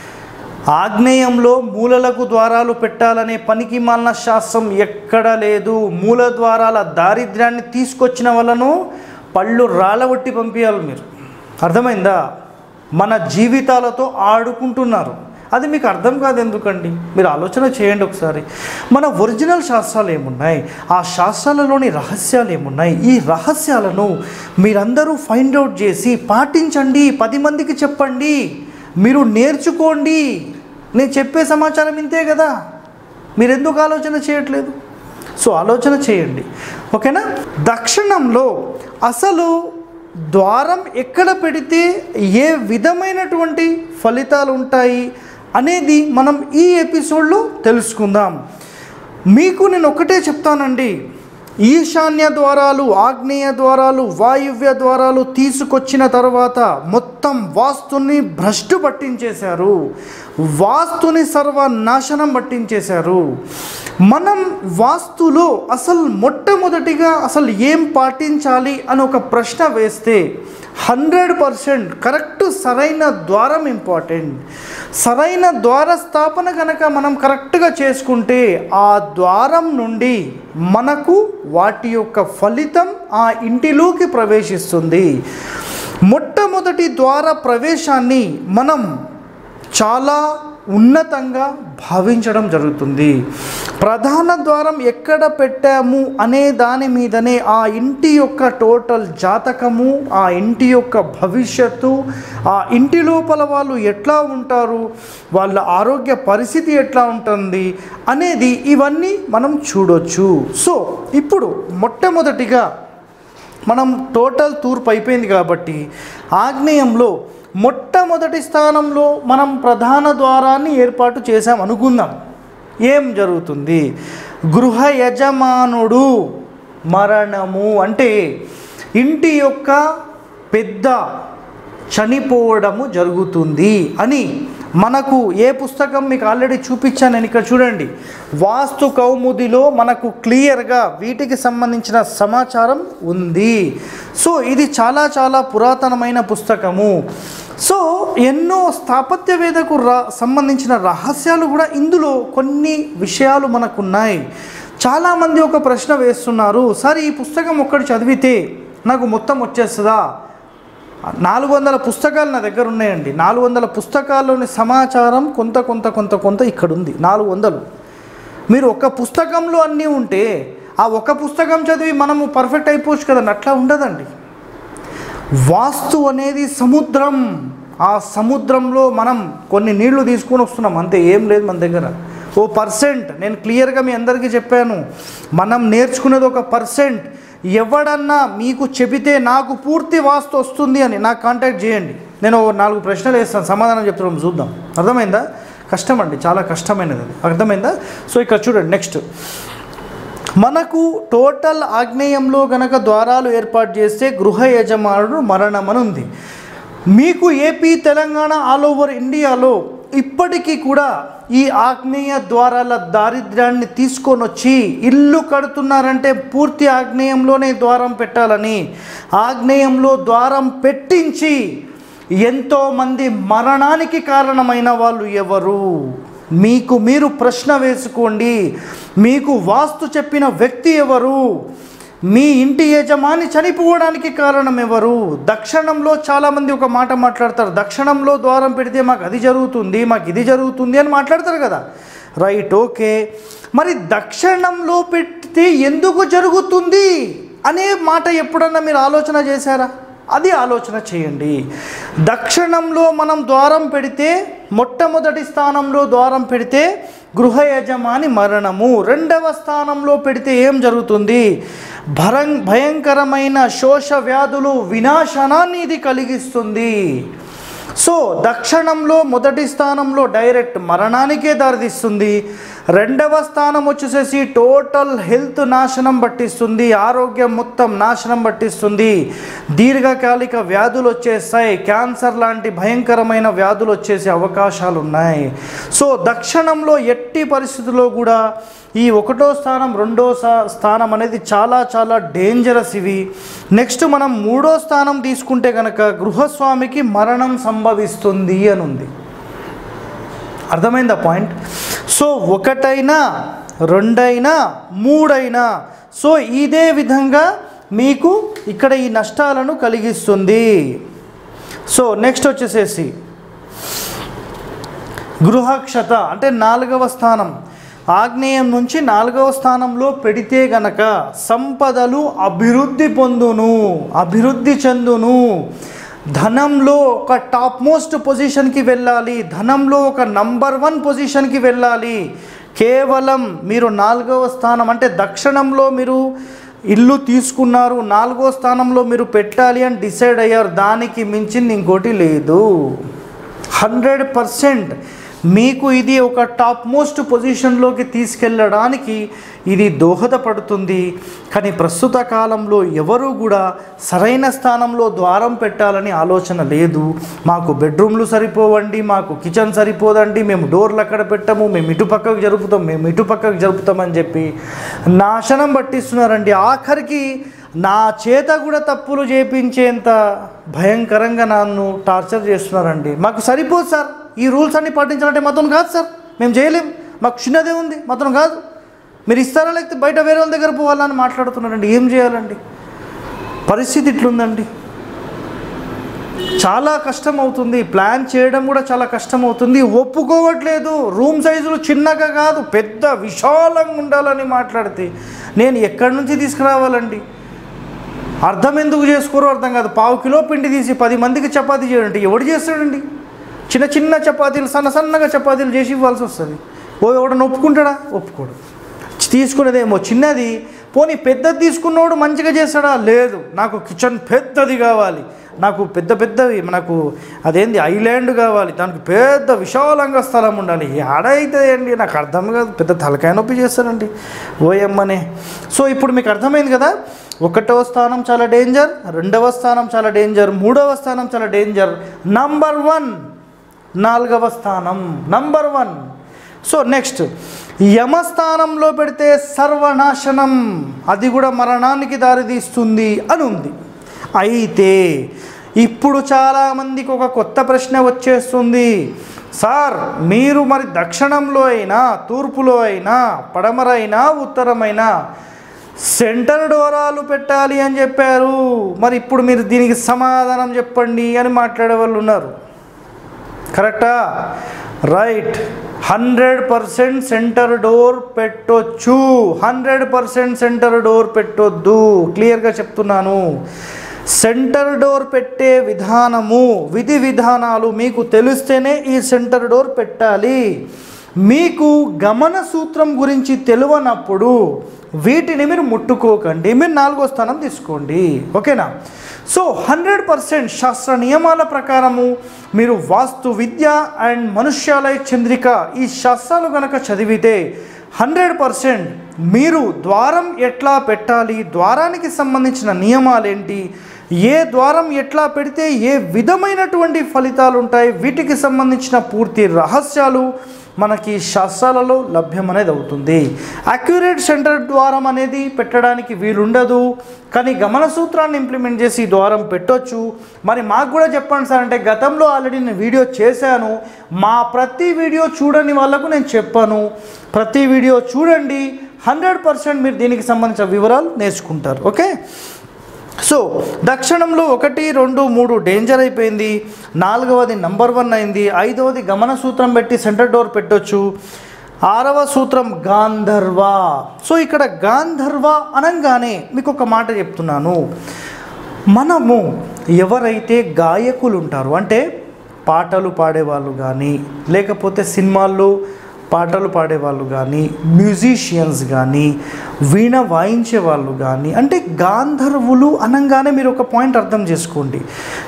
ఆగ్నేయంలో మూలలకు ద్వారాలు పెట్టాలనే పనికి మాలిన శాస్త్రం ఎక్కడా లేదు మూల ద్వారాల దారిద్ర్యాన్ని తీసుకొచ్చిన వలను పళ్ళు రాలగొట్టి పంపించాలి మీరు అర్థమైందా మన జీవితాలతో ఆడుకుంటున్నారు అది మీకు అర్థం కాదు ఎందుకండి మీరు ఆలోచన చేయండి ఒకసారి మన ఒరిజినల్ శాస్త్రాలు ఏమున్నాయి ఆ శాస్త్రాలలోని రహస్యాలు ఏమున్నాయి ఈ రహస్యాలను మీరందరూ ఫైండ్ అవుట్ చేసి పాటించండి పది మందికి చెప్పండి మీరు నేర్చుకోండి నేను చెప్పే సమాచారం ఇంతే కదా మీరు ఎందుకు ఆలోచన చేయట్లేదు సో ఆలోచన చేయండి ఓకేనా దక్షిణంలో అసలు ద్వారం ఎక్కడ పెడితే ఏ విధమైనటువంటి ఫలితాలు ఉంటాయి అనేది మనం ఈ ఎపిసోడ్లో తెలుసుకుందాం మీకు నేను ఒకటే చెప్తానండి ఈశాన్య ద్వారాలు ఆగ్నేయ ద్వారాలు వాయువ్య ద్వారాలు తీసుకొచ్చిన తర్వాత మొత్తం వాస్తుని భ్రష్టు పట్టించేశారు వాస్తుని సర్వనాశనం పట్టించేశారు మనం వాస్తులో అసలు మొట్టమొదటిగా అసలు ఏం పాటించాలి అని ఒక ప్రశ్న వేస్తే హండ్రెడ్ పర్సెంట్ కరెక్ట్ సరైన ద్వారం ఇంపార్టెంట్ సరైన ద్వార స్థాపన కనుక మనం కరెక్ట్గా చేసుకుంటే ఆ ద్వారం నుండి మనకు వాటి యొక్క ఫలితం ఆ ఇంటిలోకి ప్రవేశిస్తుంది మొట్టమొదటి ద్వార ప్రవేశాన్ని మనం చాలా ఉన్నతంగా భావించడం జరుగుతుంది ప్రధాన ద్వారం ఎక్కడ పెట్టాము అనే దాని మీదనే ఆ ఇంటి యొక్క టోటల్ జాతకము ఆ ఇంటి యొక్క భవిష్యత్తు ఆ ఇంటి లోపల వాళ్ళు ఎట్లా ఉంటారు వాళ్ళ ఆరోగ్య పరిస్థితి ఎట్లా ఉంటుంది అనేది ఇవన్నీ మనం చూడొచ్చు సో ఇప్పుడు మొట్టమొదటిగా మనం టోటల్ తూర్పు అయిపోయింది కాబట్టి ఆగ్నేయంలో మొట్టమొదటి స్థానంలో మనం ప్రధాన ద్వారాన్ని ఏర్పాటు చేసాం అనుకుందాం ఏం జరుగుతుంది గృహ యజమానుడు మరణము అంటే ఇంటి యొక్క పెద్ద చనిపోవడము జరుగుతుంది అని మనకు ఏ పుస్తకం మీకు ఆల్రెడీ చూపించాను నేను ఇక్కడ చూడండి వాస్తు కౌముదిలో మనకు క్లియర్గా వీటికి సంబంధించిన సమాచారం ఉంది సో ఇది చాలా చాలా పురాతనమైన పుస్తకము సో ఎన్నో స్థాపత్య వేదకు రా సంబంధించిన రహస్యాలు కూడా ఇందులో కొన్ని విషయాలు మనకున్నాయి చాలామంది ఒక ప్రశ్న వేస్తున్నారు సార్ ఈ పుస్తకం ఒక్కటి చదివితే నాకు మొత్తం వచ్చేస్తుందా నాలుగు వందల పుస్తకాలు నా దగ్గర ఉన్నాయండి నాలుగు వందల పుస్తకాల్లోని సమాచారం కొంత కొంత కొంత కొంత ఇక్కడ ఉంది నాలుగు వందలు మీరు ఒక పుస్తకంలో అన్నీ ఉంటే ఆ ఒక పుస్తకం చదివి మనము పర్ఫెక్ట్ అయిపోవచ్చు కదండి అట్లా ఉండదండి వాస్తు అనేది సముద్రం ఆ సముద్రంలో మనం కొన్ని నీళ్లు తీసుకొని వస్తున్నాం అంతే ఏం లేదు మన దగ్గర ఓ పర్సెంట్ నేను క్లియర్గా మీ అందరికీ చెప్పాను మనం నేర్చుకునేది ఒక పర్సెంట్ ఎవడన్నా మీకు చెబితే నాకు పూర్తి వాస్తు వస్తుంది అని నాకు కాంటాక్ట్ చేయండి నేను ఓ నాలుగు ప్రశ్నలు వేస్తాను సమాధానం చెప్తున్నాం చూద్దాం అర్థమైందా కష్టం అండి చాలా కష్టమైనది అది అర్థమైందా సో ఇక్కడ చూడండి నెక్స్ట్ మనకు టోటల్ ఆగ్నేయంలో గనక ద్వారాలు ఏర్పాటు చేస్తే గృహ యజమానుడు మరణం అని ఉంది మీకు ఏపీ తెలంగాణ ఆల్ ఓవర్ ఇండియాలో ఇప్పటికీ కూడా ఈ ఆగ్నేయ ద్వారాల దారిద్ర్యాన్ని తీసుకొని వచ్చి ఇల్లు కడుతున్నారంటే పూర్తి ఆగ్నేయంలోనే ద్వారం పెట్టాలని ఆగ్నేయంలో ద్వారం పెట్టించి ఎంతోమంది మరణానికి కారణమైన వాళ్ళు ఎవరు మీకు మీరు ప్రశ్న వేసుకోండి మీకు వాస్తు చెప్పిన వ్యక్తి ఎవరు మీ ఇంటి యజమాని చనిపోవడానికి కారణం ఎవరు దక్షిణంలో చాలామంది ఒక మాట మాట్లాడతారు దక్షిణంలో ద్వారం పెడితే మాకు అది జరుగుతుంది మాకు ఇది జరుగుతుంది అని మాట్లాడతారు కదా రైట్ ఓకే మరి దక్షిణంలో పెడితే ఎందుకు జరుగుతుంది అనే మాట ఎప్పుడన్నా మీరు ఆలోచన చేశారా అది ఆలోచన చేయండి దక్షిణంలో మనం ద్వారం పెడితే మొట్టమొదటి స్థానంలో ద్వారం పెడితే గృహ యజమాని మరణము రెండవ స్థానంలో పెడితే ఏం జరుగుతుంది భరం భయంకరమైన శోష వ్యాధులు వినాశనాన్ని ఇది కలిగిస్తుంది సో దక్షిణంలో మొదటి స్థానంలో డైరెక్ట్ మరణానికే దారితీస్తుంది రెండవ స్థానం వచ్చేసేసి టోటల్ హెల్త్ నాశనం పట్టిస్తుంది ఆరోగ్యం మొత్తం నాశనం పట్టిస్తుంది దీర్ఘకాలిక వ్యాధులు వచ్చేస్తాయి క్యాన్సర్ లాంటి భయంకరమైన వ్యాధులు వచ్చేసే అవకాశాలు ఉన్నాయి సో దక్షిణంలో ఎట్టి పరిస్థితుల్లో కూడా ఈ ఒకటో స్థానం రెండో సా- స్థానం అనేది చాలా చాలా డేంజరస్ ఇవి నెక్స్ట్ మనం మూడో స్థానం తీసుకుంటే కనుక గృహస్వామికి మరణం సంభవిస్తుంది అని ఉంది అర్థమైందా పాయింట్ సో ఒకటైనా రెండైనా మూడైనా సో ఇదే విధంగా మీకు ఇక్కడ ఈ నష్టాలను కలిగిస్తుంది సో నెక్స్ట్ వచ్చేసేసి గృహక్షత అంటే నాలుగవ స్థానం ఆగ్నేయం నుంచి నాలుగవ స్థానంలో పెడితే గనక సంపదలు అభివృద్ధి పొందును అభివృద్ధి చెందును ధనంలో ఒక టాప్ మోస్ట్ పొజిషన్కి వెళ్ళాలి ధనంలో ఒక నంబర్ వన్ పొజిషన్కి వెళ్ళాలి కేవలం మీరు నాలుగవ స్థానం అంటే దక్షిణంలో మీరు ఇల్లు తీసుకున్నారు నాలుగో స్థానంలో మీరు పెట్టాలి అని డిసైడ్ అయ్యారు దానికి మించింది ఇంకోటి లేదు హండ్రెడ్ పర్సెంట్ మీకు ఇది ఒక టాప్ మోస్ట్ పొజిషన్లోకి తీసుకెళ్ళడానికి ఇది దోహదపడుతుంది కానీ ప్రస్తుత కాలంలో ఎవరు కూడా సరైన స్థానంలో ద్వారం పెట్టాలని ఆలోచన లేదు మాకు బెడ్రూమ్లు సరిపోవండి మాకు కిచెన్ సరిపోదండి మేము డోర్లు అక్కడ పెట్టము మేము ఇటు పక్కకు జరుపుతాం మేము ఇటు పక్కకు జరుపుతామని చెప్పి నాశనం పట్టిస్తున్నారండి ఆఖరికి నా చేత కూడా తప్పులు చేపించేంత భయంకరంగా నన్ను టార్చర్ చేస్తున్నారండి మాకు సరిపోదు సార్ ఈ రూల్స్ అన్ని పాటించాలంటే మాత్రం కాదు సార్ మేము చేయలేం మాకు చిన్నదే ఉంది మాత్రం కాదు మీరు ఇస్తారా లేకపోతే బయట వేరే వాళ్ళ దగ్గర పోవాలని మాట్లాడుతున్నారండి ఏం చేయాలండి పరిస్థితి ఇట్లుందండి చాలా కష్టం అవుతుంది ప్లాన్ చేయడం కూడా చాలా కష్టం అవుతుంది ఒప్పుకోవట్లేదు రూమ్ సైజులు చిన్నగా కాదు పెద్ద విశాలంగా ఉండాలని మాట్లాడితే నేను ఎక్కడి నుంచి తీసుకురావాలండి అర్థం ఎందుకు చేసుకోరో అర్థం కాదు పావు కిలో పిండి తీసి పది మందికి చపాతీ చేయండి ఎవడు చేస్తాడండి చిన్న చిన్న చపాతీలు సన్న సన్నగా చపాతీలు చేసి ఇవ్వాల్సి వస్తుంది ఓ ఎవడన్నా ఒప్పుకుంటాడా ఒప్పుకోడు తీసుకునేదేమో చిన్నది పోనీ పెద్దది తీసుకున్నవాడు మంచిగా చేస్తాడా లేదు నాకు కిచెన్ పెద్దది కావాలి నాకు పెద్ద పెద్దవి నాకు అదేంది ఐలాండ్ కావాలి దానికి పెద్ద విశాలంగా స్థలం ఉండాలి ఏడైతే అండి నాకు అర్థం కాదు పెద్ద తలకాయ నొప్పి చేస్తానండి ఓయమ్మనే సో ఇప్పుడు మీకు అర్థమైంది కదా ఒకటవ స్థానం చాలా డేంజర్ రెండవ స్థానం చాలా డేంజర్ మూడవ స్థానం చాలా డేంజర్ నంబర్ వన్ నాలుగవ స్థానం నంబర్ వన్ సో నెక్స్ట్ యమస్థానంలో పెడితే సర్వనాశనం అది కూడా మరణానికి దారితీస్తుంది అని ఉంది అయితే ఇప్పుడు చాలామందికి ఒక కొత్త ప్రశ్న వచ్చేస్తుంది సార్ మీరు మరి దక్షిణంలో అయినా తూర్పులో అయినా పడమరైనా ఉత్తరమైనా సెంటర్ డోరాలు పెట్టాలి అని చెప్పారు మరి ఇప్పుడు మీరు దీనికి సమాధానం చెప్పండి అని మాట్లాడే వాళ్ళు ఉన్నారు కరెక్టా right hundred percent centre door పెట్టొచ్చు హండ్రెడ్ పర్సెంట్ సెంటర్ డోర్ పెట్టొద్దు క్లియర్గా చెప్తున్నాను సెంటర్ డోర్ పెట్టే విధానము విధి విధానాలు మీకు తెలిస్తేనే ఈ సెంటర్ డోర్ పెట్టాలి మీకు గమన సూత్రం గురించి తెలియనప్పుడు వీటిని మీరు ముట్టుకోకండి మీరు నాలుగో స్థానం తీసుకోండి ఓకేనా సో హండ్రెడ్ పర్సెంట్ శాస్త్ర నియమాల ప్రకారము మీరు వాస్తు విద్య అండ్ మనుష్యాలయ చంద్రిక ఈ శాస్త్రాలు కనుక చదివితే హండ్రెడ్ పర్సెంట్ మీరు ద్వారం ఎట్లా పెట్టాలి ద్వారానికి సంబంధించిన నియమాలేంటి ఏ ద్వారం ఎట్లా పెడితే ఏ విధమైనటువంటి ఫలితాలు ఉంటాయి వీటికి సంబంధించిన పూర్తి రహస్యాలు మనకి శాస్త్రాలలో లభ్యం అనేది అవుతుంది అక్యురేట్ సెంటర్ ద్వారం అనేది పెట్టడానికి వీలుండదు కానీ గమన సూత్రాన్ని ఇంప్లిమెంట్ చేసి ఈ ద్వారం పెట్టొచ్చు మరి మాకు కూడా చెప్పండి సార్ అంటే గతంలో ఆల్రెడీ నేను వీడియో చేశాను మా ప్రతి వీడియో చూడని వాళ్ళకు నేను చెప్పాను ప్రతి వీడియో చూడండి హండ్రెడ్ పర్సెంట్ మీరు దీనికి సంబంధించిన వివరాలు నేర్చుకుంటారు ఓకే సో దక్షిణంలో ఒకటి రెండు మూడు డేంజర్ అయిపోయింది నాలుగవది నంబర్ వన్ అయింది ఐదవది గమన సూత్రం పెట్టి సెంటర్ డోర్ పెట్టొచ్చు ఆరవ సూత్రం గాంధర్వ సో ఇక్కడ గాంధర్వ అనగానే మీకు ఒక మాట చెప్తున్నాను మనము ఎవరైతే గాయకులు ఉంటారో అంటే పాటలు పాడేవాళ్ళు కానీ లేకపోతే సినిమాల్లో పాటలు పాడేవాళ్ళు కానీ మ్యూజిషియన్స్ కానీ వీణ వాయించే వాళ్ళు కానీ అంటే గాంధర్వులు అనగానే మీరు ఒక పాయింట్ అర్థం చేసుకోండి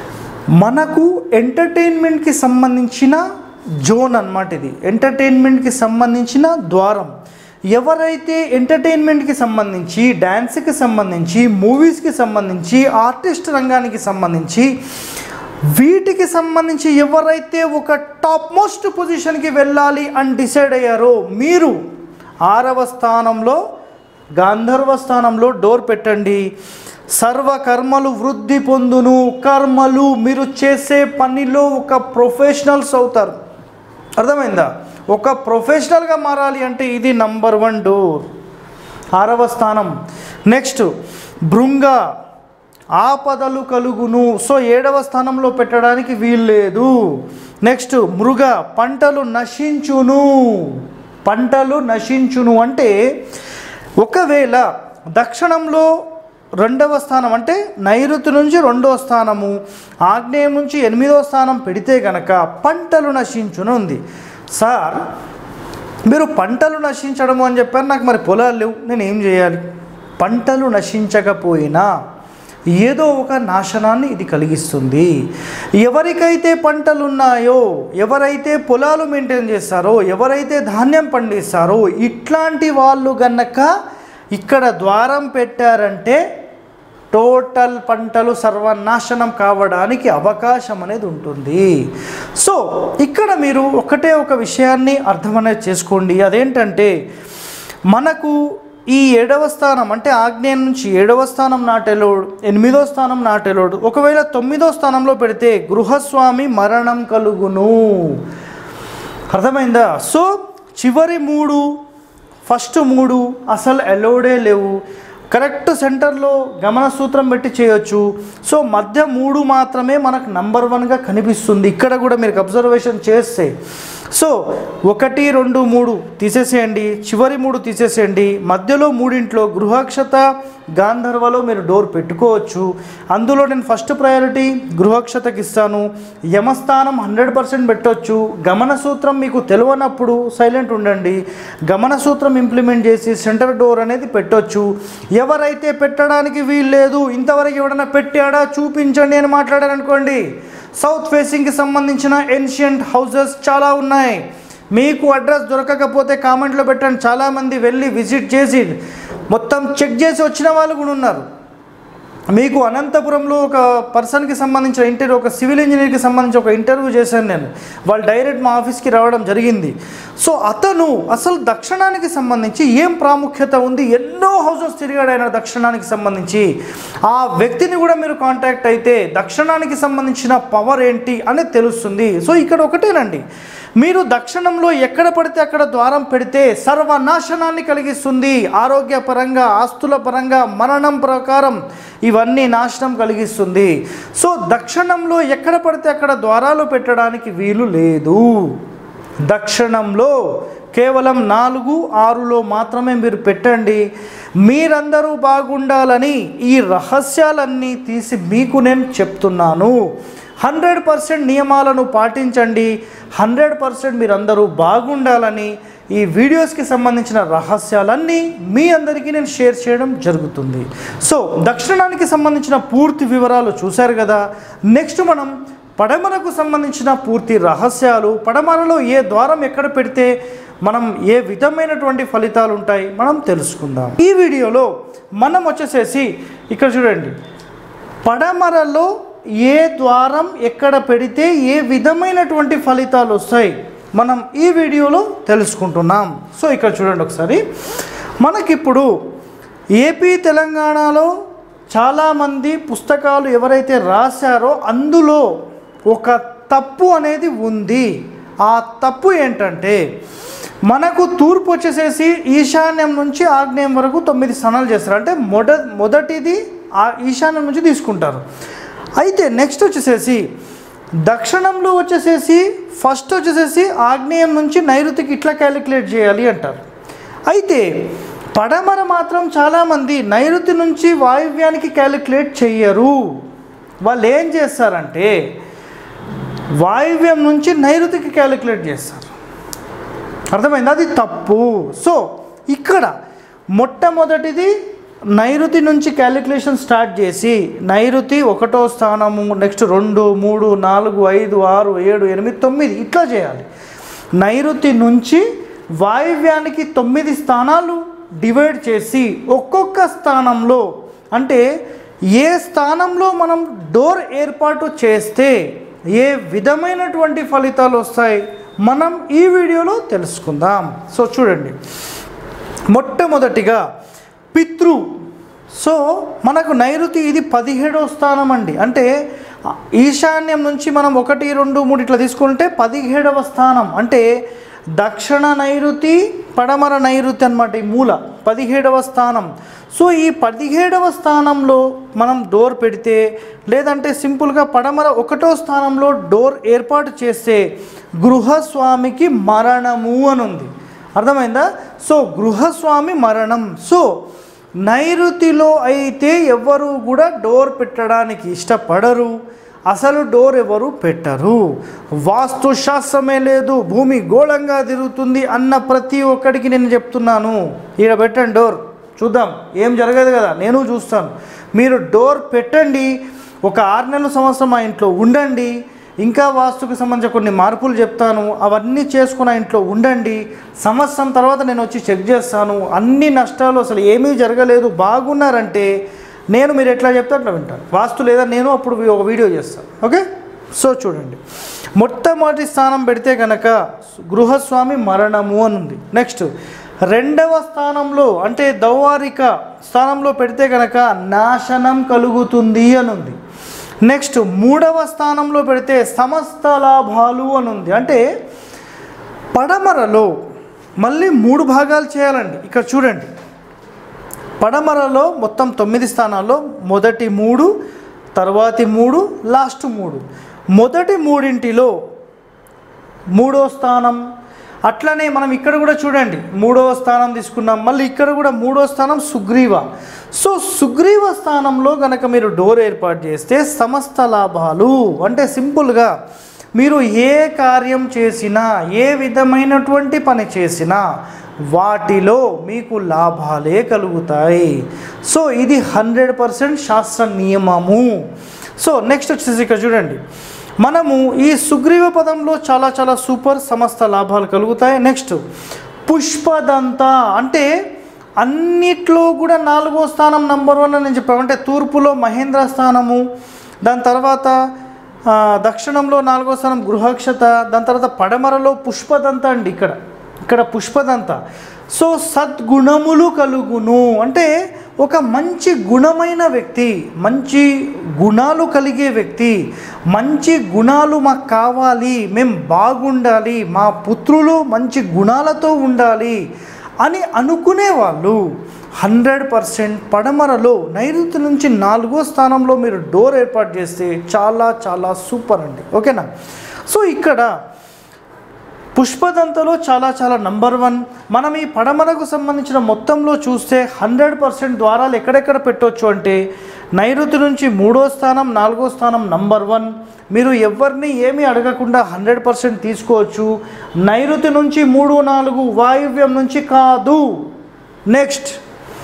మనకు ఎంటర్టైన్మెంట్కి సంబంధించిన జోన్ అన్నమాట ఇది ఎంటర్టైన్మెంట్కి సంబంధించిన ద్వారం ఎవరైతే ఎంటర్టైన్మెంట్కి సంబంధించి డ్యాన్స్కి సంబంధించి మూవీస్కి సంబంధించి ఆర్టిస్ట్ రంగానికి సంబంధించి వీటికి సంబంధించి ఎవరైతే ఒక టాప్ మోస్ట్ పొజిషన్కి వెళ్ళాలి అని డిసైడ్ అయ్యారో మీరు ఆరవ స్థానంలో గాంధర్వ స్థానంలో డోర్ పెట్టండి సర్వ కర్మలు వృద్ధి పొందును కర్మలు మీరు చేసే పనిలో ఒక ప్రొఫెషనల్స్ అవుతారు అర్థమైందా ఒక ప్రొఫెషనల్గా మారాలి అంటే ఇది నంబర్ వన్ డోర్ ఆరవ స్థానం నెక్స్ట్ భృంగ ఆపదలు కలుగును సో ఏడవ స్థానంలో పెట్టడానికి వీల్లేదు నెక్స్ట్ మృగ పంటలు నశించును పంటలు నశించును అంటే ఒకవేళ దక్షిణంలో రెండవ స్థానం అంటే నైరుతి నుంచి రెండవ స్థానము ఆగ్నేయం నుంచి ఎనిమిదవ స్థానం పెడితే గనక పంటలు నశించును ఉంది సార్ మీరు పంటలు నశించడము అని చెప్పారు నాకు మరి పొలాలు లేవు నేను ఏం చేయాలి పంటలు నశించకపోయినా ఏదో ఒక నాశనాన్ని ఇది కలిగిస్తుంది ఎవరికైతే పంటలు ఉన్నాయో ఎవరైతే పొలాలు మెయింటైన్ చేస్తారో ఎవరైతే ధాన్యం పండిస్తారో ఇట్లాంటి వాళ్ళు గనక ఇక్కడ ద్వారం పెట్టారంటే టోటల్ పంటలు సర్వనాశనం కావడానికి అవకాశం అనేది ఉంటుంది సో ఇక్కడ మీరు ఒకటే ఒక విషయాన్ని అర్థమనేది చేసుకోండి అదేంటంటే మనకు ఈ ఏడవ స్థానం అంటే ఆగ్నేయం నుంచి ఏడవ స్థానం నాటెలోడు ఎనిమిదో స్థానం నాటెలోడు ఒకవేళ తొమ్మిదో స్థానంలో పెడితే గృహస్వామి మరణం కలుగును అర్థమైందా సో చివరి మూడు ఫస్ట్ మూడు అసలు ఎలోడే లేవు కరెక్ట్ సెంటర్లో గమన సూత్రం పెట్టి చేయొచ్చు సో మధ్య మూడు మాత్రమే మనకు నంబర్ వన్గా కనిపిస్తుంది ఇక్కడ కూడా మీరు అబ్జర్వేషన్ చేస్తే సో ఒకటి రెండు మూడు తీసేసేయండి చివరి మూడు తీసేసేయండి మధ్యలో మూడింట్లో గృహక్షత గాంధర్వలో మీరు డోర్ పెట్టుకోవచ్చు అందులో నేను ఫస్ట్ ప్రయారిటీ గృహక్షతకి ఇస్తాను యమస్థానం హండ్రెడ్ పర్సెంట్ పెట్టవచ్చు గమన సూత్రం మీకు తెలియనప్పుడు సైలెంట్ ఉండండి గమన సూత్రం ఇంప్లిమెంట్ చేసి సెంటర్ డోర్ అనేది పెట్టొచ్చు ఎవరైతే పెట్టడానికి వీలు లేదు ఇంతవరకు ఎవడన్నా పెట్టాడా చూపించండి అని మాట్లాడారనుకోండి సౌత్ ఫేసింగ్కి సంబంధించిన ఏన్షియంట్ హౌసెస్ చాలా ఉన్నాయి మీకు అడ్రస్ దొరకకపోతే కామెంట్లో పెట్టండి చాలామంది వెళ్ళి విజిట్ చేసి మొత్తం చెక్ చేసి వచ్చిన వాళ్ళు కూడా ఉన్నారు మీకు అనంతపురంలో ఒక పర్సన్కి సంబంధించిన ఇంటర్వ్యూ ఒక సివిల్ ఇంజనీర్కి సంబంధించి ఒక ఇంటర్వ్యూ చేశాను నేను వాళ్ళు డైరెక్ట్ మా ఆఫీస్కి రావడం జరిగింది సో అతను అసలు దక్షిణానికి సంబంధించి ఏం ప్రాముఖ్యత ఉంది ఎన్నో హౌసెస్ తిరిగాడు ఆయన దక్షిణానికి సంబంధించి ఆ వ్యక్తిని కూడా మీరు కాంటాక్ట్ అయితే దక్షిణానికి సంబంధించిన పవర్ ఏంటి అనేది తెలుస్తుంది సో ఇక్కడ ఒకటేనండి మీరు దక్షిణంలో ఎక్కడ పడితే అక్కడ ద్వారం పెడితే సర్వనాశనాన్ని కలిగిస్తుంది ఆరోగ్యపరంగా ఆస్తుల పరంగా మరణం ప్రకారం ఇవన్నీ నాశనం కలిగిస్తుంది సో దక్షిణంలో ఎక్కడ పడితే అక్కడ ద్వారాలు పెట్టడానికి వీలు లేదు దక్షిణంలో కేవలం నాలుగు ఆరులో మాత్రమే మీరు పెట్టండి మీరందరూ బాగుండాలని ఈ రహస్యాలన్నీ తీసి మీకు నేను చెప్తున్నాను హండ్రెడ్ పర్సెంట్ నియమాలను పాటించండి హండ్రెడ్ పర్సెంట్ మీరందరూ బాగుండాలని ఈ వీడియోస్కి సంబంధించిన రహస్యాలన్నీ మీ అందరికీ నేను షేర్ చేయడం జరుగుతుంది సో దక్షిణానికి సంబంధించిన పూర్తి వివరాలు చూశారు కదా నెక్స్ట్ మనం పడమరకు సంబంధించిన పూర్తి రహస్యాలు పడమరలో ఏ ద్వారం ఎక్కడ పెడితే మనం ఏ విధమైనటువంటి ఫలితాలు ఉంటాయి మనం తెలుసుకుందాం ఈ వీడియోలో మనం వచ్చేసేసి ఇక్కడ చూడండి పడమరలో ఏ ద్వారం ఎక్కడ పెడితే ఏ విధమైనటువంటి ఫలితాలు వస్తాయి మనం ఈ వీడియోలో తెలుసుకుంటున్నాం సో ఇక్కడ చూడండి ఒకసారి మనకిప్పుడు ఏపీ తెలంగాణలో చాలామంది పుస్తకాలు ఎవరైతే రాశారో అందులో ఒక తప్పు అనేది ఉంది ఆ తప్పు ఏంటంటే మనకు తూర్పు వచ్చేసేసి ఈశాన్యం నుంచి ఆగ్నేయం వరకు తొమ్మిది స్థానాలు చేస్తారు అంటే మొద మొదటిది ఆ ఈశాన్యం నుంచి తీసుకుంటారు అయితే నెక్స్ట్ వచ్చేసేసి దక్షిణంలో వచ్చేసేసి ఫస్ట్ వచ్చేసేసి ఆగ్నేయం నుంచి నైరుతికి ఇట్లా క్యాలిక్యులేట్ చేయాలి అంటారు అయితే పడమర మాత్రం చాలామంది నైరుతి నుంచి వాయువ్యానికి క్యాలిక్యులేట్ చెయ్యరు వాళ్ళు ఏం చేస్తారంటే వాయువ్యం నుంచి నైరుతికి క్యాలిక్యులేట్ చేస్తారు అర్థమైంది అది తప్పు సో ఇక్కడ మొట్టమొదటిది నైరుతి నుంచి క్యాలిక్యులేషన్ స్టార్ట్ చేసి నైరుతి ఒకటో స్థానము నెక్స్ట్ రెండు మూడు నాలుగు ఐదు ఆరు ఏడు ఎనిమిది తొమ్మిది ఇట్లా చేయాలి నైరుతి నుంచి వాయువ్యానికి తొమ్మిది స్థానాలు డివైడ్ చేసి ఒక్కొక్క స్థానంలో అంటే ఏ స్థానంలో మనం డోర్ ఏర్పాటు చేస్తే ఏ విధమైనటువంటి ఫలితాలు వస్తాయి మనం ఈ వీడియోలో తెలుసుకుందాం సో చూడండి మొట్టమొదటిగా పితృ సో మనకు నైరుతి ఇది పదిహేడో స్థానం అండి అంటే ఈశాన్యం నుంచి మనం ఒకటి రెండు మూడు ఇట్లా తీసుకుంటే పదిహేడవ స్థానం అంటే దక్షిణ నైరుతి పడమర నైరుతి అన్నమాట ఈ మూల పదిహేడవ స్థానం సో ఈ పదిహేడవ స్థానంలో మనం డోర్ పెడితే లేదంటే సింపుల్గా పడమర ఒకటో స్థానంలో డోర్ ఏర్పాటు చేస్తే గృహస్వామికి మరణము అని ఉంది అర్థమైందా సో గృహస్వామి మరణం సో నైరుతిలో అయితే ఎవరు కూడా డోర్ పెట్టడానికి ఇష్టపడరు అసలు డోర్ ఎవరు పెట్టరు వాస్తు శాస్త్రమే లేదు భూమి గోళంగా తిరుగుతుంది అన్న ప్రతి ఒక్కడికి నేను చెప్తున్నాను ఈడ పెట్టండి డోర్ చూద్దాం ఏం జరగదు కదా నేను చూస్తాను మీరు డోర్ పెట్టండి ఒక ఆరు నెలల సంవత్సరం మా ఇంట్లో ఉండండి ఇంకా వాస్తుకు సంబంధించిన కొన్ని మార్పులు చెప్తాను అవన్నీ చేసుకుని ఆ ఇంట్లో ఉండండి సంవత్సరం తర్వాత నేను వచ్చి చెక్ చేస్తాను అన్ని నష్టాలు అసలు ఏమీ జరగలేదు బాగున్నారంటే నేను మీరు ఎట్లా చెప్తే అట్లా వింటాను వాస్తు లేదా నేను అప్పుడు ఒక వీడియో చేస్తాను ఓకే సో చూడండి మొట్టమొదటి స్థానం పెడితే కనుక గృహస్వామి మరణము అని ఉంది నెక్స్ట్ రెండవ స్థానంలో అంటే దౌవారిక స్థానంలో పెడితే కనుక నాశనం కలుగుతుంది అని ఉంది నెక్స్ట్ మూడవ స్థానంలో పెడితే సమస్త లాభాలు అని ఉంది అంటే పడమరలో మళ్ళీ మూడు భాగాలు చేయాలండి ఇక్కడ చూడండి పడమరలో మొత్తం తొమ్మిది స్థానాల్లో మొదటి మూడు తర్వాతి మూడు లాస్ట్ మూడు మొదటి మూడింటిలో మూడో స్థానం అట్లనే మనం ఇక్కడ కూడా చూడండి మూడవ స్థానం తీసుకున్నాం మళ్ళీ ఇక్కడ కూడా మూడో స్థానం సుగ్రీవ సో సుగ్రీవ స్థానంలో కనుక మీరు డోర్ ఏర్పాటు చేస్తే సమస్త లాభాలు అంటే సింపుల్గా మీరు ఏ కార్యం చేసినా ఏ విధమైనటువంటి పని చేసినా వాటిలో మీకు లాభాలే కలుగుతాయి సో ఇది హండ్రెడ్ పర్సెంట్ శాస్త్ర నియమము సో నెక్స్ట్ వచ్చేసి ఇక్కడ చూడండి మనము ఈ సుగ్రీవ పదంలో చాలా చాలా సూపర్ సమస్త లాభాలు కలుగుతాయి నెక్స్ట్ పుష్పదంత అంటే అన్నిట్లో కూడా నాలుగో స్థానం నంబర్ వన్ అని చెప్పాము అంటే తూర్పులో మహేంద్ర స్థానము దాని తర్వాత ఆ, దక్షిణంలో నాలుగో స్థానం గృహక్షత దాని తర్వాత పడమరలో పుష్పదంత అండి ఇక్కడ ఇక్కడ పుష్పదంత సో సద్గుణములు కలుగును అంటే ఒక మంచి గుణమైన వ్యక్తి మంచి గుణాలు కలిగే వ్యక్తి మంచి గుణాలు మాకు కావాలి మేము బాగుండాలి మా పుత్రులు మంచి గుణాలతో ఉండాలి అని అనుకునే వాళ్ళు హండ్రెడ్ పర్సెంట్ పడమరలో నైరుతి నుంచి నాలుగో స్థానంలో మీరు డోర్ ఏర్పాటు చేస్తే చాలా చాలా సూపర్ అండి ఓకేనా సో ఇక్కడ పుష్పదంతలో చాలా చాలా నంబర్ వన్ మనం ఈ పడమరకు సంబంధించిన మొత్తంలో చూస్తే హండ్రెడ్ పర్సెంట్ ద్వారాలు ఎక్కడెక్కడ పెట్టవచ్చు అంటే నైరుతి నుంచి మూడో స్థానం నాలుగో స్థానం నంబర్ వన్ మీరు ఎవరిని ఏమీ అడగకుండా హండ్రెడ్ పర్సెంట్ తీసుకోవచ్చు నైరుతి నుంచి మూడు నాలుగు వాయువ్యం నుంచి కాదు నెక్స్ట్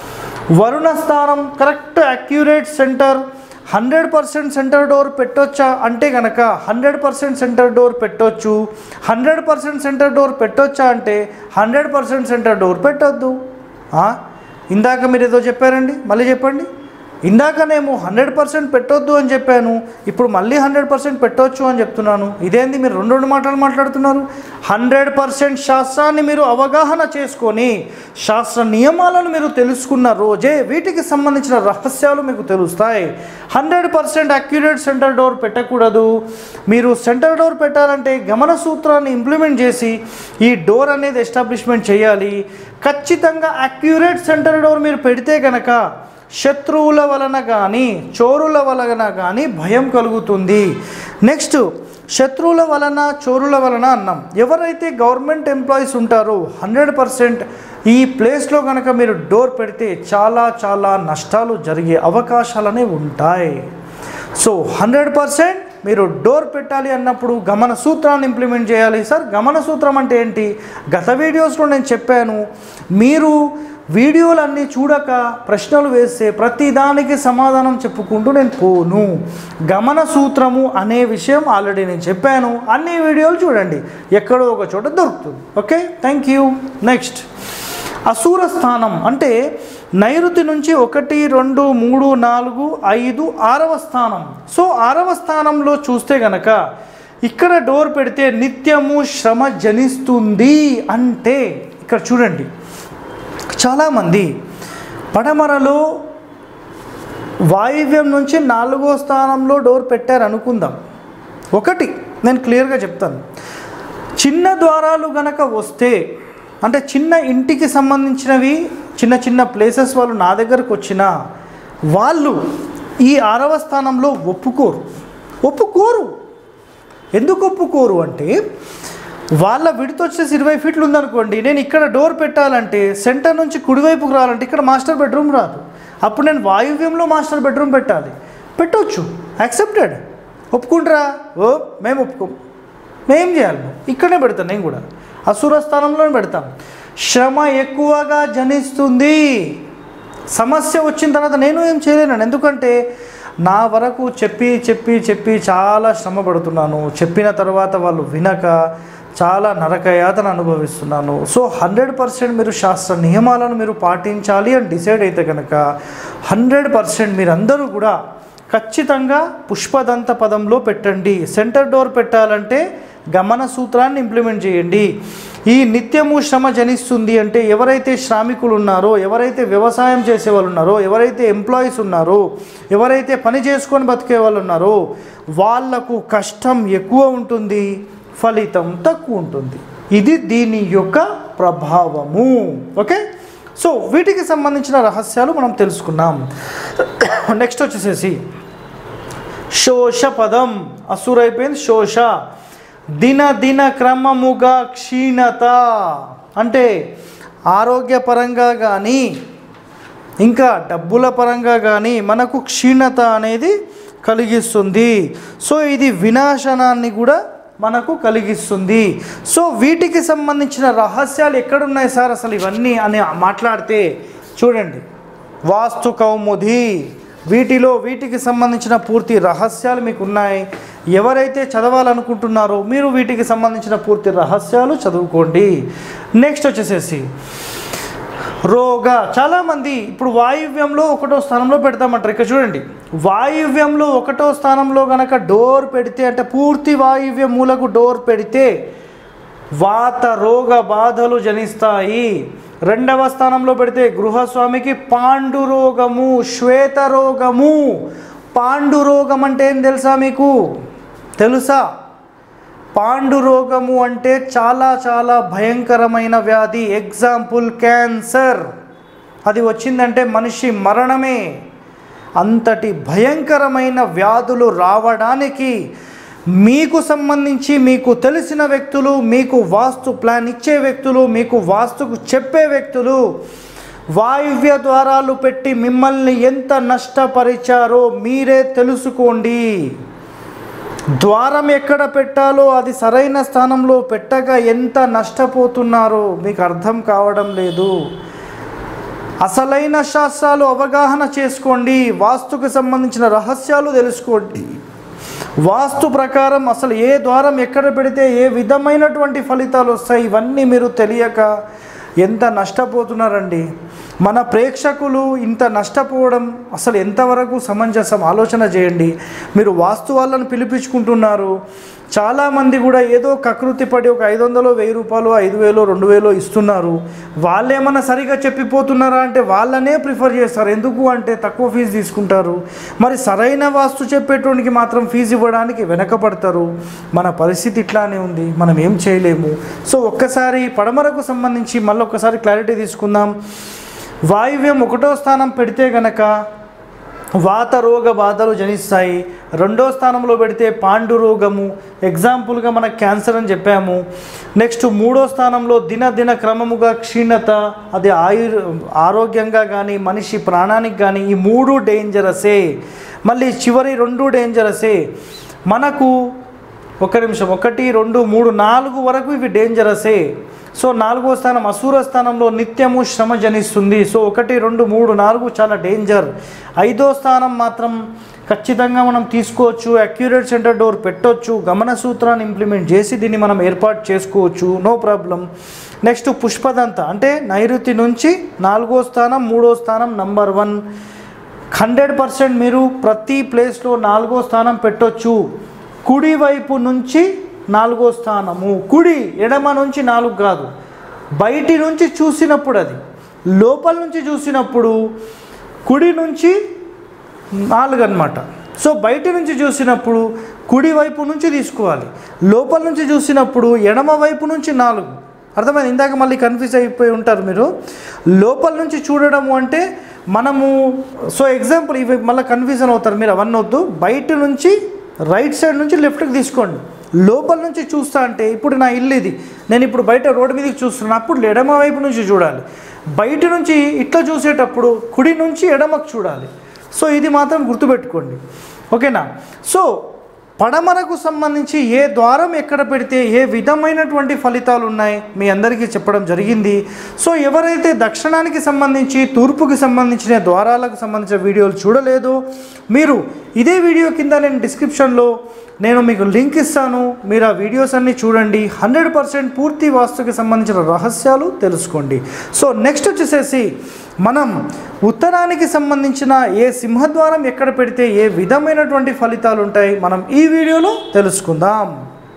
వరుణ స్థానం correct accurate centre hundred percent centre door పెట్టొచ్చా అంటే కనుక హండ్రెడ్ పర్సెంట్ సెంటర్ డోర్ పెట్టొచ్చు హండ్రెడ్ పర్సెంట్ సెంటర్ డోర్ పెట్టొచ్చా అంటే హండ్రెడ్ పర్సెంట్ సెంటర్ డోర్ పెట్టొద్దు ఆ? ఇందాక మీరు ఏదో చెప్పారండి మళ్ళీ చెప్పండి ఇందాకనేమో హండ్రెడ్ పర్సెంట్ పెట్టొద్దు అని చెప్పాను ఇప్పుడు మళ్ళీ హండ్రెడ్ పర్సెంట్ పెట్టొచ్చు అని చెప్తున్నాను ఇదేంది మీరు రెండు రెండు మాటలు మాట్లాడుతున్నారు హండ్రెడ్ పర్సెంట్ శాస్త్రాన్ని మీరు అవగాహన చేసుకొని శాస్త్ర నియమాలను మీరు తెలుసుకున్న రోజే వీటికి సంబంధించిన రహస్యాలు మీకు తెలుస్తాయి hundred percent accurate centre door పెట్టకూడదు మీరు సెంటర్ డోర్ పెట్టాలంటే గమన సూత్రాన్ని ఇంప్లిమెంట్ చేసి ఈ డోర్ అనేది ఎస్టాబ్లిష్మెంట్ చేయాలి ఖచ్చితంగా అక్యురేట్ సెంటర్ డోర్ మీరు పెడితే కనుక శత్రువుల వలన కానీ చోరుల వలన కానీ భయం కలుగుతుంది నెక్స్ట్ శత్రువుల వలన చోరుల వలన అన్నాం ఎవరైతే గవర్నమెంట్ ఎంప్లాయీస్ ఉంటారో హండ్రెడ్ పర్సెంట్ ఈ ప్లేస్లో కనుక మీరు డోర్ పెడితే చాలా చాలా నష్టాలు జరిగే అవకాశాలనే ఉంటాయి సో హండ్రెడ్ పర్సెంట్ మీరు డోర్ పెట్టాలి అన్నప్పుడు గమన సూత్రాన్ని ఇంప్లిమెంట్ చేయాలి సార్ గమన సూత్రం అంటే ఏంటి గత వీడియోస్లో నేను చెప్పాను మీరు వీడియోలన్నీ చూడక ప్రశ్నలు వేస్తే ప్రతిదానికి సమాధానం చెప్పుకుంటూ నేను పోను గమన సూత్రము అనే విషయం ఆల్రెడీ నేను చెప్పాను అన్ని వీడియోలు చూడండి ఎక్కడో ఒక చోట దొరుకుతుంది okay thank you next Asura స్థానం అంటే నైరుతి నుంచి ఒకటి రెండు మూడు నాలుగు ఐదు ఆరవ స్థానం సో ఆరవ స్థానంలో చూస్తే గనక ఇక్కడ డోర్ పెడితే నిత్యము శ్రమ జనిస్తుంది అంటే ఇక్కడ చూడండి చాలామంది పడమరలో వాయువ్యం నుంచి నాలుగో స్థానంలో డోర్ పెట్టారు అనుకుందాం ఒకటి నేను క్లియర్గా చెప్తాను చిన్న ద్వారాలు గనక వస్తే అంటే చిన్న ఇంటికి సంబంధించినవి చిన్న చిన్న ప్లేసెస్ వాళ్ళు నా దగ్గరకు వచ్చినా వాళ్ళు ఈ ఆరవ స్థానంలో ఒప్పుకోరు ఒప్పుకోరు ఎందుకు ఒప్పుకోరు అంటే వాళ్ళ విడత వచ్చేసి ఇరవై ఫీట్లు ఉందనుకోండి నేను ఇక్కడ డోర్ పెట్టాలంటే సెంటర్ నుంచి కుడివైపుకు రావాలంటే ఇక్కడ మాస్టర్ బెడ్రూమ్ రాదు అప్పుడు నేను వాయువ్యంలో మాస్టర్ బెడ్రూమ్ పెట్టాలి పెట్టొచ్చు యాక్సెప్టెడ్ ఒప్పుకుంటారా ఓ మేము ఒప్పుకోం మేం చేయాలి ఇక్కడనే పెడతాను నేను కూడా అసుర స్థానంలోనే పెడతాం శ్రమ ఎక్కువగా జనిస్తుంది సమస్య వచ్చిన తర్వాత నేను ఏం చేయలేను ఎందుకంటే నా వరకు చెప్పి చెప్పి చెప్పి చాలా శ్రమ పడుతున్నాను చెప్పిన తర్వాత వాళ్ళు వినక చాలా నరకయాతన అనుభవిస్తున్నాను సో హండ్రెడ్ పర్సెంట్ మీరు శాస్త్ర నియమాలను మీరు పాటించాలి అని డిసైడ్ అయితే కనుక హండ్రెడ్ పర్సెంట్ మీరందరూ కూడా ఖచ్చితంగా పుష్పదంత పదంలో పెట్టండి సెంటర్ డోర్ పెట్టాలంటే గమన సూత్రాన్ని ఇంప్లిమెంట్ చేయండి ఈ నిత్యము శ్రమ జనిస్తుంది అంటే ఎవరైతే శ్రామికులు ఉన్నారో ఎవరైతే వ్యవసాయం చేసే వాళ్ళు ఉన్నారో ఎవరైతే ఎంప్లాయీస్ ఉన్నారో ఎవరైతే పని చేసుకొని బతికే వాళ్ళు ఉన్నారో వాళ్లకు కష్టం ఎక్కువ ఉంటుంది ఫలితం తక్కువ ఉంటుంది ఇది దీని యొక్క ప్రభావము ఓకే సో వీటికి సంబంధించిన రహస్యాలు మనం తెలుసుకున్నాం నెక్స్ట్ వచ్చేసేసి శోష పదం అసురైపోయింది శోష దిన దిన క్రమముగా క్షీణత అంటే ఆరోగ్యపరంగా కానీ ఇంకా డబ్బుల పరంగా కానీ మనకు క్షీణత అనేది కలిగిస్తుంది సో ఇది వినాశనాన్ని కూడా మనకు కలిగిస్తుంది సో వీటికి సంబంధించిన రహస్యాలు ఎక్కడున్నాయి సార్ అసలు ఇవన్నీ అని మాట్లాడితే చూడండి వాస్తు కౌముది వీటిలో వీటికి సంబంధించిన పూర్తి రహస్యాలు మీకు ఉన్నాయి ఎవరైతే చదవాలనుకుంటున్నారో మీరు వీటికి సంబంధించిన పూర్తి రహస్యాలు చదువుకోండి నెక్స్ట్ వచ్చేసేసి రోగ చాలామంది ఇప్పుడు వాయువ్యంలో ఒకటో స్థానంలో పెడతామంటారు ఇక్కడ చూడండి వాయువ్యంలో ఒకటో స్థానంలో గనక డోర్ పెడితే అంటే పూర్తి వాయువ్య మూలకు డోర్ పెడితే వాత రోగ బాధలు జనిస్తాయి రెండవ స్థానంలో పెడితే గృహస్వామికి పాండు రోగము శ్వేత రోగము పాండు రోగం అంటే ఏం తెలుసా మీకు తెలుసా పాండు రోగము అంటే చాలా చాలా భయంకరమైన వ్యాధి ఎగ్జాంపుల్ క్యాన్సర్ అది వచ్చిందంటే మనిషి మరణమే అంతటి భయంకరమైన వ్యాధులు రావడానికి మీకు సంబంధించి మీకు తెలిసిన వ్యక్తులు మీకు వాస్తు ప్లాన్ ఇచ్చే వ్యక్తులు మీకు వాస్తుకు చెప్పే వ్యక్తులు వాయువ్య ద్వారాలు పెట్టి మిమ్మల్ని ఎంత నష్టపరిచారో మీరే తెలుసుకోండి ద్వారం ఎక్కడ పెట్టాలో అది సరైన స్థానంలో పెట్టగా ఎంత నష్టపోతున్నారో మీకు అర్థం కావడం లేదు అసలైన శాస్త్రాలు అవగాహన చేసుకోండి వాస్తుకు సంబంధించిన రహస్యాలు తెలుసుకోండి వాస్తు ప్రకారం అసలు ఏ ద్వారం ఎక్కడ పెడితే ఏ విధమైనటువంటి ఫలితాలు వస్తాయి ఇవన్నీ మీరు తెలియక ఎంత నష్టపోతున్నారండి మన ప్రేక్షకులు ఇంత నష్టపోవడం అసలు ఎంతవరకు సమంజసం ఆలోచన చేయండి మీరు వాస్తు వాళ్ళను పిలిపించుకుంటున్నారు చాలామంది కూడా ఏదో కకృతి పడి ఒక ఐదు వందలు వెయ్యి రూపాయలు ఐదు వేలు రెండు వేలు ఇస్తున్నారు వాళ్ళేమన్నా సరిగా చెప్పిపోతున్నారా అంటే వాళ్ళనే ప్రిఫర్ చేస్తారు ఎందుకు అంటే తక్కువ ఫీజు తీసుకుంటారు మరి సరైన వాస్తు చెప్పేటోనికి మాత్రం ఫీజు ఇవ్వడానికి వెనకపడతారు మన పరిస్థితి ఇట్లానే ఉంది మనం ఏం చేయలేము సో ఒక్కసారి పడమరకు సంబంధించి మళ్ళీ ఒక్కసారి క్లారిటీ తీసుకుందాం వాయువ్యం ఒకటో స్థానం పెడితే గనక వాత రోగ బాధలు జనిస్తాయి రెండో స్థానంలో పెడితే పాండు రోగము ఎగ్జాంపుల్గా మనకు క్యాన్సర్ అని చెప్పాము నెక్స్ట్ మూడో స్థానంలో దిన దిన క్రమముగా క్షీణత అది ఆయు ఆరోగ్యంగా కానీ మనిషి ప్రాణానికి కానీ ఈ మూడు డేంజరసే మళ్ళీ చివరి రెండు డేంజరసే మనకు ఒక నిమిషం ఒకటి రెండు మూడు నాలుగు వరకు ఇవి డేంజరసే సో నాలుగో స్థానం అసూర స్థానంలో నిత్యము శ్రమ జనిస్తుంది సో ఒకటి రెండు మూడు నాలుగు చాలా డేంజర్ ఐదో స్థానం మాత్రం ఖచ్చితంగా మనం తీసుకోవచ్చు అక్యురేట్ సెంటర్ డోర్ పెట్టొచ్చు గమన సూత్రాన్ని ఇంప్లిమెంట్ చేసి దీన్ని మనం ఏర్పాటు చేసుకోవచ్చు నో ప్రాబ్లం నెక్స్ట్ పుష్పదంత అంటే నైరుతి నుంచి నాలుగో స్థానం మూడో స్థానం నంబర్ వన్ హండ్రెడ్ పర్సెంట్ మీరు ప్రతి ప్లేస్లో నాలుగో స్థానం పెట్టొచ్చు కుడి వైపు నుంచి నాలుగో స్థానము కుడి ఎడమ నుంచి నాలుగు కాదు బయటి నుంచి చూసినప్పుడు అది లోపల నుంచి చూసినప్పుడు కుడి నుంచి నాలుగు అన్నమాట సో బయట నుంచి చూసినప్పుడు కుడి వైపు నుంచి తీసుకోవాలి లోపల నుంచి చూసినప్పుడు ఎడమ వైపు నుంచి నాలుగు అర్థమైంది ఇందాక మళ్ళీ కన్ఫ్యూజ్ అయిపోయి ఉంటారు మీరు లోపల నుంచి చూడడము అంటే మనము సో ఎగ్జాంపుల్ ఇవి మళ్ళీ కన్ఫ్యూజన్ అవుతారు మీరు అవన్నీ వద్దు బయట నుంచి రైట్ సైడ్ నుంచి లెఫ్ట్కి తీసుకోండి లోపల నుంచి చూస్తా అంటే ఇప్పుడు నా ఇల్లు ఇది నేను ఇప్పుడు బయట రోడ్డు మీదకి చూస్తున్నాను అప్పుడు ఎడమ వైపు నుంచి చూడాలి బయట నుంచి ఇట్లా చూసేటప్పుడు కుడి నుంచి ఎడమకు చూడాలి సో ఇది మాత్రం గుర్తుపెట్టుకోండి ఓకేనా సో పడమరకు సంబంధించి ఏ ద్వారం ఎక్కడ పెడితే ఏ విధమైనటువంటి ఫలితాలు ఉన్నాయి మీ అందరికీ చెప్పడం జరిగింది సో ఎవరైతే దక్షిణానికి సంబంధించి తూర్పుకి సంబంధించిన ద్వారాలకు సంబంధించిన వీడియోలు చూడలేదో మీరు ఇదే వీడియో కింద నేను డిస్క్రిప్షన్లో నేను మీకు లింక్ ఇస్తాను మీరు ఆ వీడియోస్ అన్నీ చూడండి హండ్రెడ్ పర్సెంట్ పూర్తి వాస్తుకి సంబంధించిన రహస్యాలు తెలుసుకోండి సో నెక్స్ట్ వచ్చేసేసి మనం ఉత్తరానికి సంబంధించిన ఏ సింహద్వారం ఎక్కడ పెడితే ఏ విధమైనటువంటి ఫలితాలు ఉంటాయి మనం ఈ వీడియోలో తెలుసుకుందాం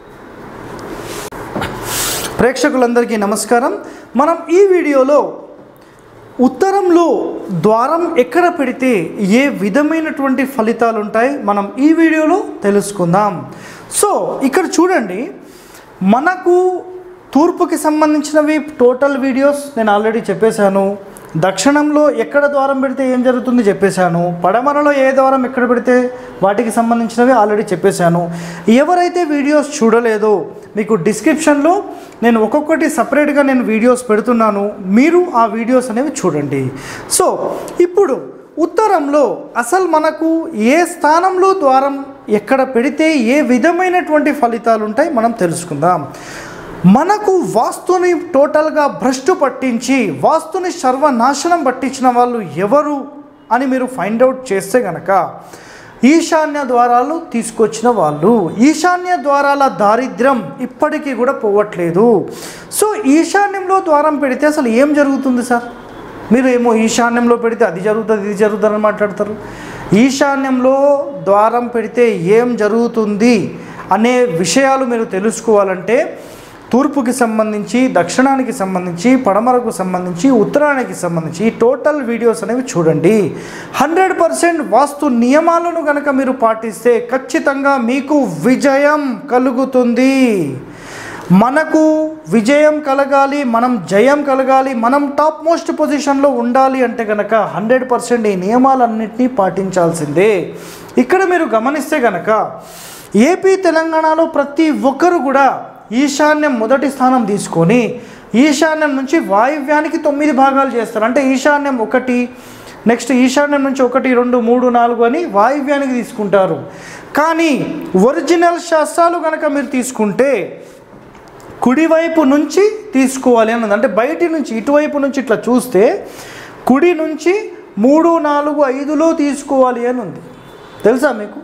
ప్రేక్షకులందరికీ నమస్కారం మనం ఈ వీడియోలో ఉత్తరంలో ద్వారం ఎక్కడ పెడితే ఏ విధమైనటువంటి ఫలితాలు ఉంటాయి మనం ఈ వీడియోలో తెలుసుకుందాం సో ఇక్కడ చూడండి మనకు తూర్పుకి సంబంధించినవి టోటల్ వీడియోస్ నేను ఆల్రెడీ చెప్పేశాను దక్షిణంలో ఎక్కడ ద్వారం పెడితే ఏం జరుగుతుంది చెప్పేశాను పడమరలో ఏ ద్వారం ఎక్కడ పెడితే వాటికి సంబంధించినవి ఆల్రెడీ చెప్పేశాను ఎవరైతే వీడియోస్ చూడలేదో మీకు డిస్క్రిప్షన్లో నేను ఒక్కొక్కటి సపరేట్గా నేను వీడియోస్ పెడుతున్నాను మీరు ఆ వీడియోస్ అనేవి చూడండి సో ఇప్పుడు ఉత్తరంలో అసలు మనకు ఏ స్థానంలో ద్వారం ఎక్కడ పెడితే ఏ విధమైనటువంటి ఫలితాలు ఉంటాయి మనం తెలుసుకుందాం మనకు వాస్తుని టోటల్గా భ్రష్టు పట్టించి వాస్తుని సర్వనాశనం పట్టించిన వాళ్ళు ఎవరు అని మీరు ఫైండ్ అవుట్ చేస్తే గనక ఈశాన్య ద్వారాలు తీసుకొచ్చిన వాళ్ళు ఈశాన్య ద్వారాల దారిద్ర్యం ఇప్పటికీ కూడా పోవట్లేదు సో ఈశాన్యంలో ద్వారం పెడితే అసలు ఏం జరుగుతుంది సార్ మీరు ఏమో ఈశాన్యంలో పెడితే అది జరుగుతుంది ఇది జరుగుతుంది అని మాట్లాడతారు ఈశాన్యంలో ద్వారం పెడితే ఏం జరుగుతుంది అనే విషయాలు మీరు తెలుసుకోవాలంటే తూర్పుకి సంబంధించి దక్షిణానికి సంబంధించి పడమరకు సంబంధించి ఉత్తరానికి సంబంధించి ఈ టోటల్ వీడియోస్ అనేవి చూడండి హండ్రెడ్ పర్సెంట్ వాస్తు నియమాలను కనుక మీరు పాటిస్తే ఖచ్చితంగా మీకు విజయం కలుగుతుంది మనకు విజయం కలగాలి మనం జయం కలగాలి మనం టాప్ మోస్ట్ పొజిషన్లో ఉండాలి అంటే కనుక హండ్రెడ్ పర్సెంట్ ఈ నియమాలన్నింటినీ పాటించాల్సిందే ఇక్కడ మీరు గమనిస్తే కనుక ఏపీ తెలంగాణలో ప్రతి ఒక్కరు కూడా ఈశాన్యం మొదటి స్థానం తీసుకొని ఈశాన్యం నుంచి వాయువ్యానికి తొమ్మిది భాగాలు చేస్తారు అంటే ఈశాన్యం ఒకటి నెక్స్ట్ ఈశాన్యం నుంచి ఒకటి రెండు మూడు నాలుగు అని వాయువ్యానికి తీసుకుంటారు కానీ ఒరిజినల్ శాస్త్రాలు కనుక మీరు తీసుకుంటే కుడివైపు నుంచి తీసుకోవాలి అన్నది అంటే బయటి నుంచి ఇటువైపు నుంచి ఇట్లా చూస్తే కుడి నుంచి మూడు నాలుగు ఐదులో తీసుకోవాలి అని ఉంది తెలుసా మీకు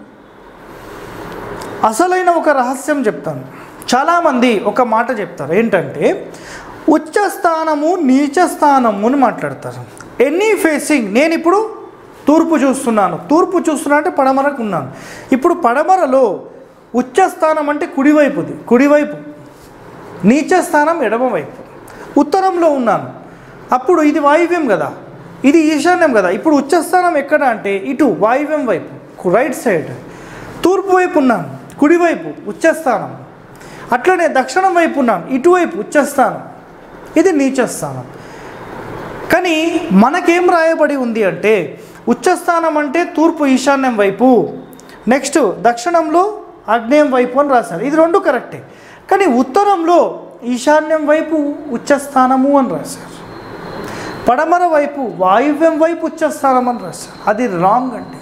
అసలైన ఒక రహస్యం చెప్తాను చాలామంది ఒక మాట చెప్తారు ఏంటంటే ఉచ్చ స్థానము నీచ స్థానము అని మాట్లాడతారు ఎనీ ఫేసింగ్ నేను ఇప్పుడు తూర్పు చూస్తున్నాను తూర్పు చూస్తున్నా అంటే పడమరకు ఉన్నాను ఇప్పుడు పడమరలో ఉచ్చ స్థానం అంటే కుడివైపుది కుడివైపు నీచ స్థానం ఎడమవైపు ఉత్తరంలో ఉన్నాను అప్పుడు ఇది వాయువ్యం కదా ఇది ఈశాన్యం కదా ఇప్పుడు ఉచ్చస్థానం ఎక్కడ అంటే ఇటు వాయువ్యం వైపు రైట్ సైడ్ తూర్పు వైపు ఉన్నాను కుడివైపు ఉచ్చస్థానం అట్లనే దక్షిణం వైపు ఉన్నాను ఇటువైపు ఉచ్చస్థానం ఇది నీచస్థానం కానీ మనకేం రాయబడి ఉంది అంటే ఉచ్చస్థానం అంటే తూర్పు ఈశాన్యం వైపు నెక్స్ట్ దక్షిణంలో ఆగ్నేయం వైపు అని రాశారు ఇది రెండు కరెక్టే కానీ ఉత్తరంలో ఈశాన్యం వైపు ఉచ్చస్థానము అని రాశారు పడమర వైపు వాయువ్యం వైపు ఉచ్చస్థానం అని రాశారు అది రాంగ్ అండి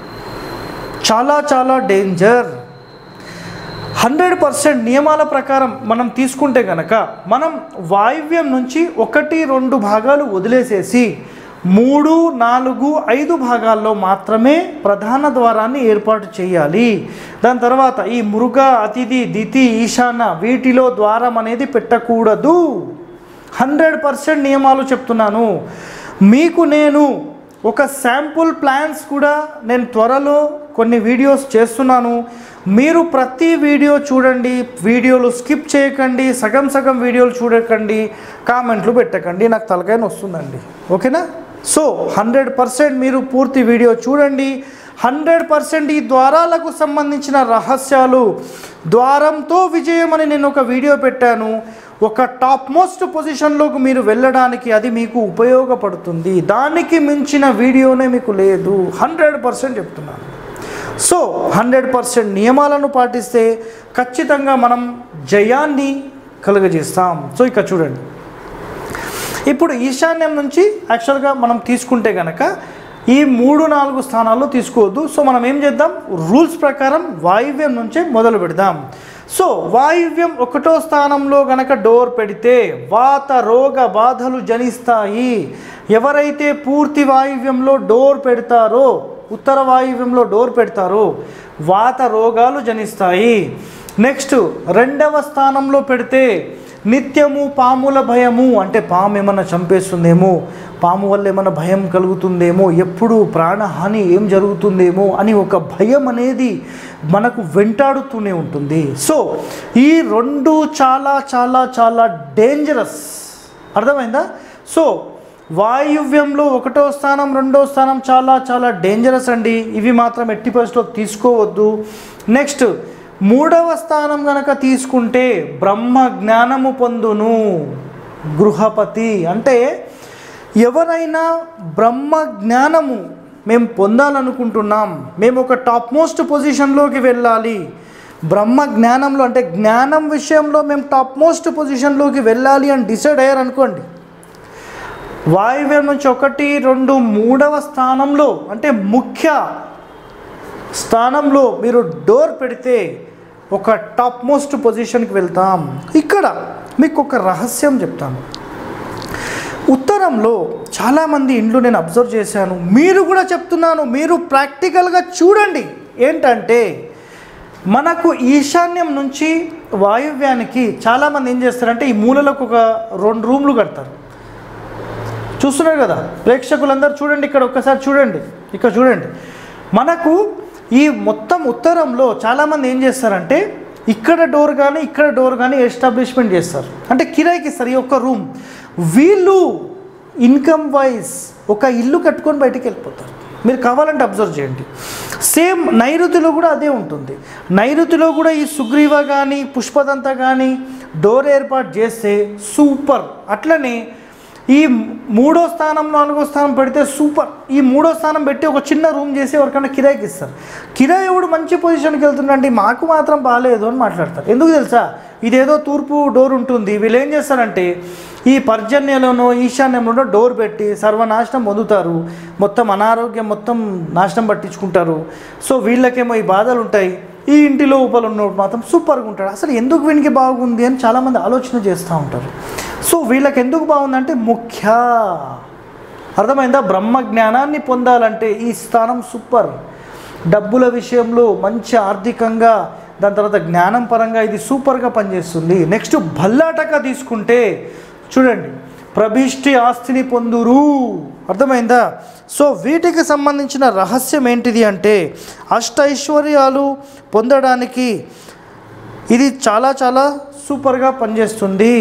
చాలా చాలా డేంజర్ హండ్రెడ్ పర్సెంట్ నియమాల ప్రకారం మనం తీసుకుంటే కనుక మనం వాయువ్యం నుంచి ఒకటి రెండు భాగాలు వదిలేసేసి మూడు నాలుగు ఐదు భాగాల్లో మాత్రమే ప్రధాన ద్వారాన్ని ఏర్పాటు చేయాలి దాని తర్వాత ఈ మృగ అతిథి దితి ఈశాన వీటిలో ద్వారం అనేది పెట్టకూడదు హండ్రెడ్ పర్సెంట్ నియమాలు చెప్తున్నాను మీకు నేను ఒక శాంపుల్ ప్లాన్స్ కూడా నేను త్వరలో కొన్ని వీడియోస్ చేస్తున్నాను మీరు ప్రతి వీడియో చూడండి వీడియోలు స్కిప్ చేయకండి సగం సగం వీడియోలు చూడకండి కామెంట్లు పెట్టకండి నాకు తలకాయ వస్తుందండి ఓకేనా సో హండ్రెడ్ పర్సెంట్ మీరు పూర్తి వీడియో చూడండి హండ్రెడ్ పర్సెంట్ ఈ ద్వారాలకు సంబంధించిన రహస్యాలు ద్వారంతో విజయం అని నేను ఒక వీడియో పెట్టాను ఒక టాప్ మోస్ట్ పొజిషన్లోకి మీరు వెళ్ళడానికి అది మీకు ఉపయోగపడుతుంది దానికి మించిన వీడియోనే మీకు లేదు హండ్రెడ్ పర్సెంట్ చెప్తున్నాను సో హండ్రెడ్ పర్సెంట్ నియమాలను పాటిస్తే ఖచ్చితంగా మనం జయాన్ని కలుగజేస్తాం సో ఇక చూడండి ఇప్పుడు ఈశాన్యం నుంచి యాక్చువల్గా మనం తీసుకుంటే కనుక ఈ మూడు నాలుగు స్థానాల్లో తీసుకోవద్దు సో మనం ఏం చేద్దాం రూల్స్ ప్రకారం వాయువ్యం నుంచే మొదలు పెడదాం సో వాయువ్యం ఒకటో స్థానంలో గనక డోర్ పెడితే వాత రోగ బాధలు జనిస్తాయి ఎవరైతే పూర్తి వాయువ్యంలో డోర్ పెడతారో ఉత్తర వాయువ్యంలో డోర్ పెడతారో వాత రోగాలు జనిస్తాయి నెక్స్ట్ రెండవ స్థానంలో పెడితే నిత్యము పాముల భయము అంటే పాము ఏమన్నా చంపేస్తుందేమో పాము వల్ల ఏమైనా భయం కలుగుతుందేమో ఎప్పుడు ప్రాణహాని ఏం జరుగుతుందేమో అని ఒక భయం అనేది మనకు వెంటాడుతూనే ఉంటుంది సో ఈ రెండు చాలా చాలా చాలా డేంజరస్ అర్థమైందా సో వాయువ్యంలో ఒకటో స్థానం రెండో స్థానం చాలా చాలా డేంజరస్ అండి ఇవి మాత్రం ఎట్టి పరిస్థితిలో తీసుకోవద్దు నెక్స్ట్ మూడవ స్థానం గనక తీసుకుంటే బ్రహ్మ జ్ఞానము పొందును గృహపతి అంటే ఎవరైనా బ్రహ్మ జ్ఞానము మేము పొందాలనుకుంటున్నాం మేము ఒక టాప్ మోస్ట్ పొజిషన్లోకి వెళ్ళాలి బ్రహ్మ జ్ఞానంలో అంటే జ్ఞానం విషయంలో మేము టాప్ మోస్ట్ పొజిషన్లోకి వెళ్ళాలి అని డిసైడ్ అయ్యారు అనుకోండి వాయువ్యం నుంచి ఒకటి రెండు మూడవ స్థానంలో అంటే ముఖ్య స్థానంలో మీరు డోర్ పెడితే ఒక టాప్ మోస్ట్ పొజిషన్కి వెళ్తాం ఇక్కడ మీకు ఒక రహస్యం చెప్తాను ఉత్తరంలో చాలామంది ఇండ్లు నేను అబ్జర్వ్ చేశాను మీరు కూడా చెప్తున్నాను మీరు ప్రాక్టికల్గా చూడండి ఏంటంటే మనకు ఈశాన్యం నుంచి వాయువ్యానికి చాలామంది ఏం చేస్తారంటే ఈ మూలలకు ఒక రెండు రూమ్లు కడతారు చూస్తున్నారు కదా ప్రేక్షకులందరూ చూడండి ఇక్కడ ఒక్కసారి చూడండి ఇక్కడ చూడండి మనకు ఈ మొత్తం ఉత్తరంలో చాలామంది ఏం చేస్తారంటే ఇక్కడ డోర్ కానీ ఇక్కడ డోర్ కానీ ఎస్టాబ్లిష్మెంట్ చేస్తారు అంటే కిరాయికి ఇస్తారు ఈ ఒక్క రూమ్ వీళ్ళు ఇన్కమ్ వైజ్ ఒక ఇల్లు కట్టుకొని బయటికి వెళ్ళిపోతారు మీరు కావాలంటే అబ్జర్వ్ చేయండి సేమ్ నైరుతిలో కూడా అదే ఉంటుంది నైరుతిలో కూడా ఈ సుగ్రీవ కానీ పుష్పదంత కానీ డోర్ ఏర్పాటు చేస్తే సూపర్ అట్లనే ఈ మూడో స్థానం నాలుగో స్థానం పెడితే సూపర్ ఈ మూడో స్థానం పెట్టి ఒక చిన్న రూమ్ చేసి ఎవరికైనా కిరాయికి ఇస్తారు కిరాయి ఎవడు మంచి పొజిషన్కి వెళ్తుండండి మాకు మాత్రం బాగాలేదు అని మాట్లాడతారు ఎందుకు తెలుసా ఇదేదో తూర్పు డోర్ ఉంటుంది వీళ్ళు ఏం చేస్తారంటే ఈ పర్జన్యంలోనో ఈశాన్యంలోనో డోర్ పెట్టి సర్వనాశనం పొందుతారు మొత్తం అనారోగ్యం మొత్తం నాశనం పట్టించుకుంటారు సో వీళ్ళకేమో ఈ బాధలు ఉంటాయి ఈ ఇంటి లోపల ఉన్నోడు మాత్రం సూపర్గా ఉంటాడు అసలు ఎందుకు వీనికి బాగుంది అని చాలామంది ఆలోచన చేస్తూ ఉంటారు సో వీళ్ళకి ఎందుకు బాగుందంటే ముఖ్య అర్థమైందా బ్రహ్మ జ్ఞానాన్ని పొందాలంటే ఈ స్థానం సూపర్ డబ్బుల విషయంలో మంచి ఆర్థికంగా దాని తర్వాత జ్ఞానం పరంగా ఇది సూపర్గా పనిచేస్తుంది నెక్స్ట్ భల్లాటక తీసుకుంటే చూడండి ప్రభిష్టి ఆస్తిని పొందురు అర్థమైందా సో వీటికి సంబంధించిన రహస్యం ఏంటిది అంటే అష్టైశ్వర్యాలు పొందడానికి ఇది చాలా చాలా సూపర్గా పనిచేస్తుంది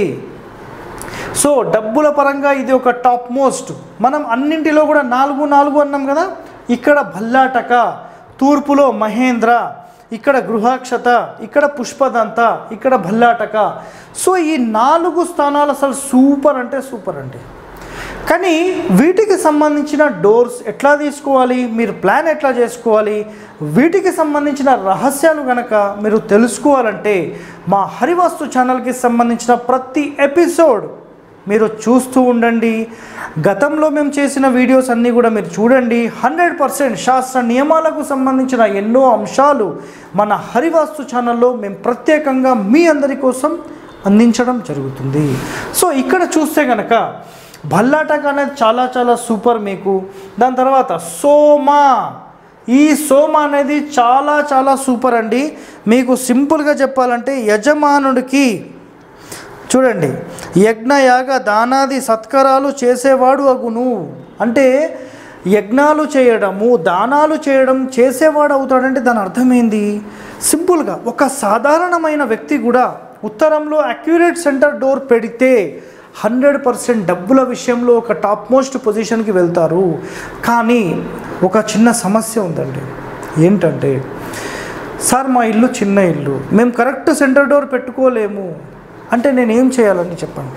సో డబ్బుల పరంగా ఇది ఒక టాప్ మోస్ట్ మనం అన్నింటిలో కూడా నాలుగు నాలుగు అన్నాం కదా ఇక్కడ భల్లాటక తూర్పులో మహేంద్ర ఇక్కడ గృహాక్షత ఇక్కడ పుష్పదంత ఇక్కడ భల్లాటక సో ఈ నాలుగు స్థానాలు అసలు సూపర్ అంటే సూపర్ అండి కానీ వీటికి సంబంధించిన డోర్స్ ఎట్లా తీసుకోవాలి మీరు ప్లాన్ ఎట్లా చేసుకోవాలి వీటికి సంబంధించిన రహస్యాలు గనక మీరు తెలుసుకోవాలంటే మా హరివాస్తు ఛానల్కి సంబంధించిన ప్రతి ఎపిసోడ్ మీరు చూస్తూ ఉండండి గతంలో మేము చేసిన వీడియోస్ అన్నీ కూడా మీరు చూడండి హండ్రెడ్ పర్సెంట్ శాస్త్ర నియమాలకు సంబంధించిన ఎన్నో అంశాలు మన హరివాస్తు ఛానల్లో మేము ప్రత్యేకంగా మీ అందరి కోసం అందించడం జరుగుతుంది సో ఇక్కడ చూస్తే కనుక భల్లాటక అనేది చాలా చాలా సూపర్ మీకు దాని తర్వాత సోమ ఈ సోమ అనేది చాలా చాలా సూపర్ అండి మీకు సింపుల్గా చెప్పాలంటే యజమానుడికి చూడండి యజ్ఞయాగ దానాది సత్కరాలు చేసేవాడు అగును అంటే యజ్ఞాలు చేయడము దానాలు చేయడం చేసేవాడు అవుతాడంటే దాని అర్థం ఏంది సింపుల్గా ఒక సాధారణమైన వ్యక్తి కూడా ఉత్తరంలో అక్యురేట్ సెంటర్ డోర్ పెడితే హండ్రెడ్ పర్సెంట్ డబ్బుల విషయంలో ఒక టాప్ మోస్ట్ పొజిషన్కి వెళ్తారు కానీ ఒక చిన్న సమస్య ఉందండి ఏంటంటే సార్ మా ఇల్లు చిన్న ఇల్లు మేము కరెక్ట్ సెంటర్ డోర్ పెట్టుకోలేము అంటే నేను ఏం చేయాలని చెప్పండి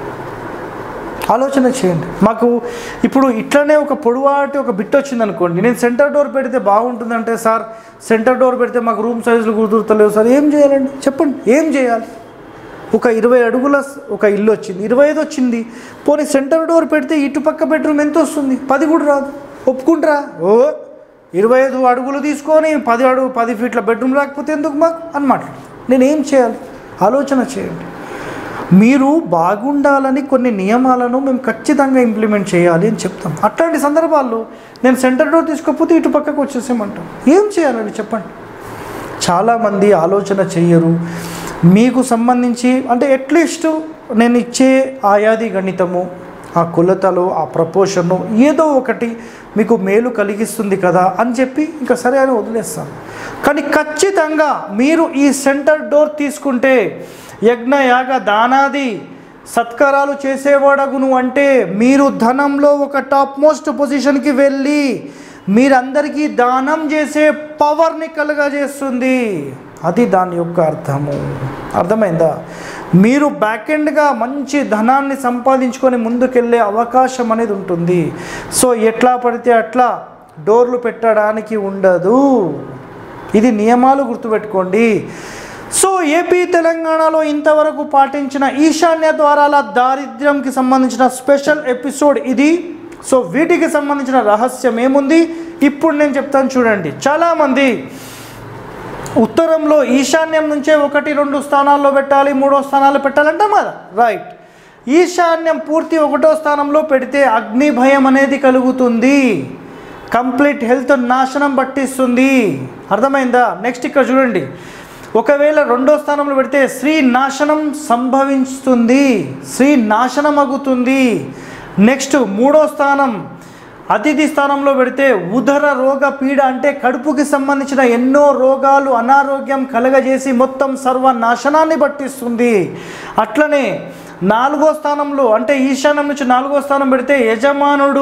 ఆలోచన చేయండి మాకు ఇప్పుడు ఇట్లనే ఒక పొడవాటి ఒక బిట్ వచ్చింది అనుకోండి నేను సెంటర్ డోర్ పెడితే బాగుంటుందంటే సార్ సెంటర్ డోర్ పెడితే మాకు రూమ్ సైజులు కుదురుతలేవు సార్ ఏం చేయాలండి చెప్పండి ఏం చేయాలి ఒక ఇరవై అడుగుల స్- ఒక ఇల్లు వచ్చింది ఇరవై ఐదు వచ్చింది పోనీ సెంటర్ డోర్ పెడితే ఇటు పక్క బెడ్రూమ్ ఎంత వస్తుంది పది కూడా రాదు ఒప్పుకుంటారా ఓ ఇరవై ఐదు అడుగులు తీసుకొని పది అడుగు పది ఫీట్ల బెడ్రూమ్ రాకపోతే ఎందుకు మాకు అని మాట్లాడు నేనేం చేయాలి ఆలోచన చేయండి మీరు బాగుండాలని కొన్ని నియమాలను మేము ఖచ్చితంగా ఇంప్లిమెంట్ చేయాలి అని చెప్తాం అట్లాంటి సందర్భాల్లో నేను సెంటర్ డోర్ తీసుకోకపోతే ఇటు పక్కకు వచ్చేసేమంటాం ఏం చేయాలని చెప్పండి చాలామంది ఆలోచన చెయ్యరు మీకు సంబంధించి అంటే అట్లీస్ట్ నేను ఇచ్చే ఆయాది గణితము ఆ కొలతలు ఆ ప్రపోర్షను ఏదో ఒకటి మీకు మేలు కలిగిస్తుంది కదా అని చెప్పి ఇంకా సరే అని వదిలేస్తాను కానీ ఖచ్చితంగా మీరు ఈ సెంటర్ డోర్ తీసుకుంటే యజ్ఞ యాగ దానాది సత్కారాలు చేసేవాడగును అంటే మీరు ధనంలో ఒక టాప్ మోస్ట్ పొజిషన్కి వెళ్ళి మీరందరికీ దానం చేసే పవర్ని కలుగజేస్తుంది అది దాని యొక్క అర్థము అర్థమైందా మీరు బ్యాక్ ఎండ్గా మంచి ధనాన్ని సంపాదించుకొని ముందుకెళ్ళే అవకాశం అనేది ఉంటుంది సో ఎట్లా పడితే అట్లా డోర్లు పెట్టడానికి ఉండదు ఇది నియమాలు గుర్తుపెట్టుకోండి సో ఏపీ తెలంగాణలో ఇంతవరకు పాటించిన ఈశాన్య ద్వారాల దారిద్ర్యంకి సంబంధించిన స్పెషల్ ఎపిసోడ్ ఇది సో వీటికి సంబంధించిన రహస్యం ఏముంది ఇప్పుడు నేను చెప్తాను చూడండి చాలామంది ఉత్తరంలో ఈశాన్యం నుంచే ఒకటి రెండు స్థానాల్లో పెట్టాలి మూడో స్థానాల్లో పెట్టాలంటాం కదా రైట్ ఈశాన్యం పూర్తి ఒకటో స్థానంలో పెడితే అగ్ని భయం అనేది కలుగుతుంది కంప్లీట్ హెల్త్ నాశనం పట్టిస్తుంది అర్థమైందా నెక్స్ట్ ఇక్కడ చూడండి ఒకవేళ రెండో స్థానంలో పెడితే స్త్రీ నాశనం సంభవిస్తుంది స్త్రీ నాశనం అగుతుంది నెక్స్ట్ మూడో స్థానం అతిథి స్థానంలో పెడితే ఉదర రోగ పీడ అంటే కడుపుకి సంబంధించిన ఎన్నో రోగాలు అనారోగ్యం కలగజేసి మొత్తం సర్వనాశనాన్ని పట్టిస్తుంది అట్లనే నాలుగో స్థానంలో అంటే ఈశాన్యం నుంచి నాలుగో స్థానం పెడితే యజమానుడు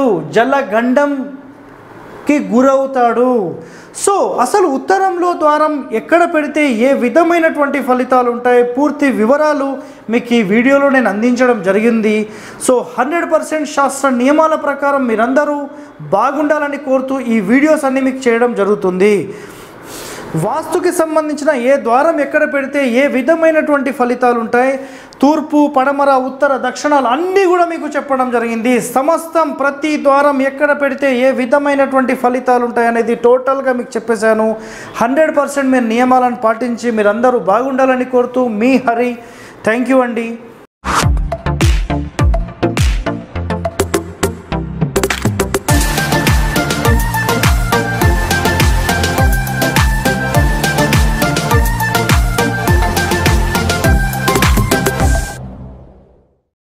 జలగండంకి గురవుతాడు సో అసలు ఉత్తరంలో ద్వారం ఎక్కడ పెడితే ఏ విధమైనటువంటి ఫలితాలు ఉంటాయి పూర్తి వివరాలు మీకు ఈ వీడియోలో నేను అందించడం జరిగింది సో హండ్రెడ్ పర్సెంట్ శాస్త్ర నియమాల ప్రకారం మీరందరూ బాగుండాలని కోరుతూ ఈ వీడియోస్ అన్ని మీకు చేయడం జరుగుతుంది వాస్తుకి సంబంధించిన ఏ ద్వారం ఎక్కడ పెడితే ఏ విధమైనటువంటి ఫలితాలు ఉంటాయి తూర్పు పడమర ఉత్తర దక్షిణాలు అన్నీ కూడా మీకు చెప్పడం జరిగింది సమస్తం ప్రతి ద్వారం ఎక్కడ పెడితే ఏ విధమైనటువంటి ఫలితాలు ఉంటాయి అనేది టోటల్గా మీకు చెప్పేశాను హండ్రెడ్ పర్సెంట్ మీరు నియమాలను పాటించి మీరందరూ బాగుండాలని కోరుతూ మీ హరి థ్యాంక్ యూ అండి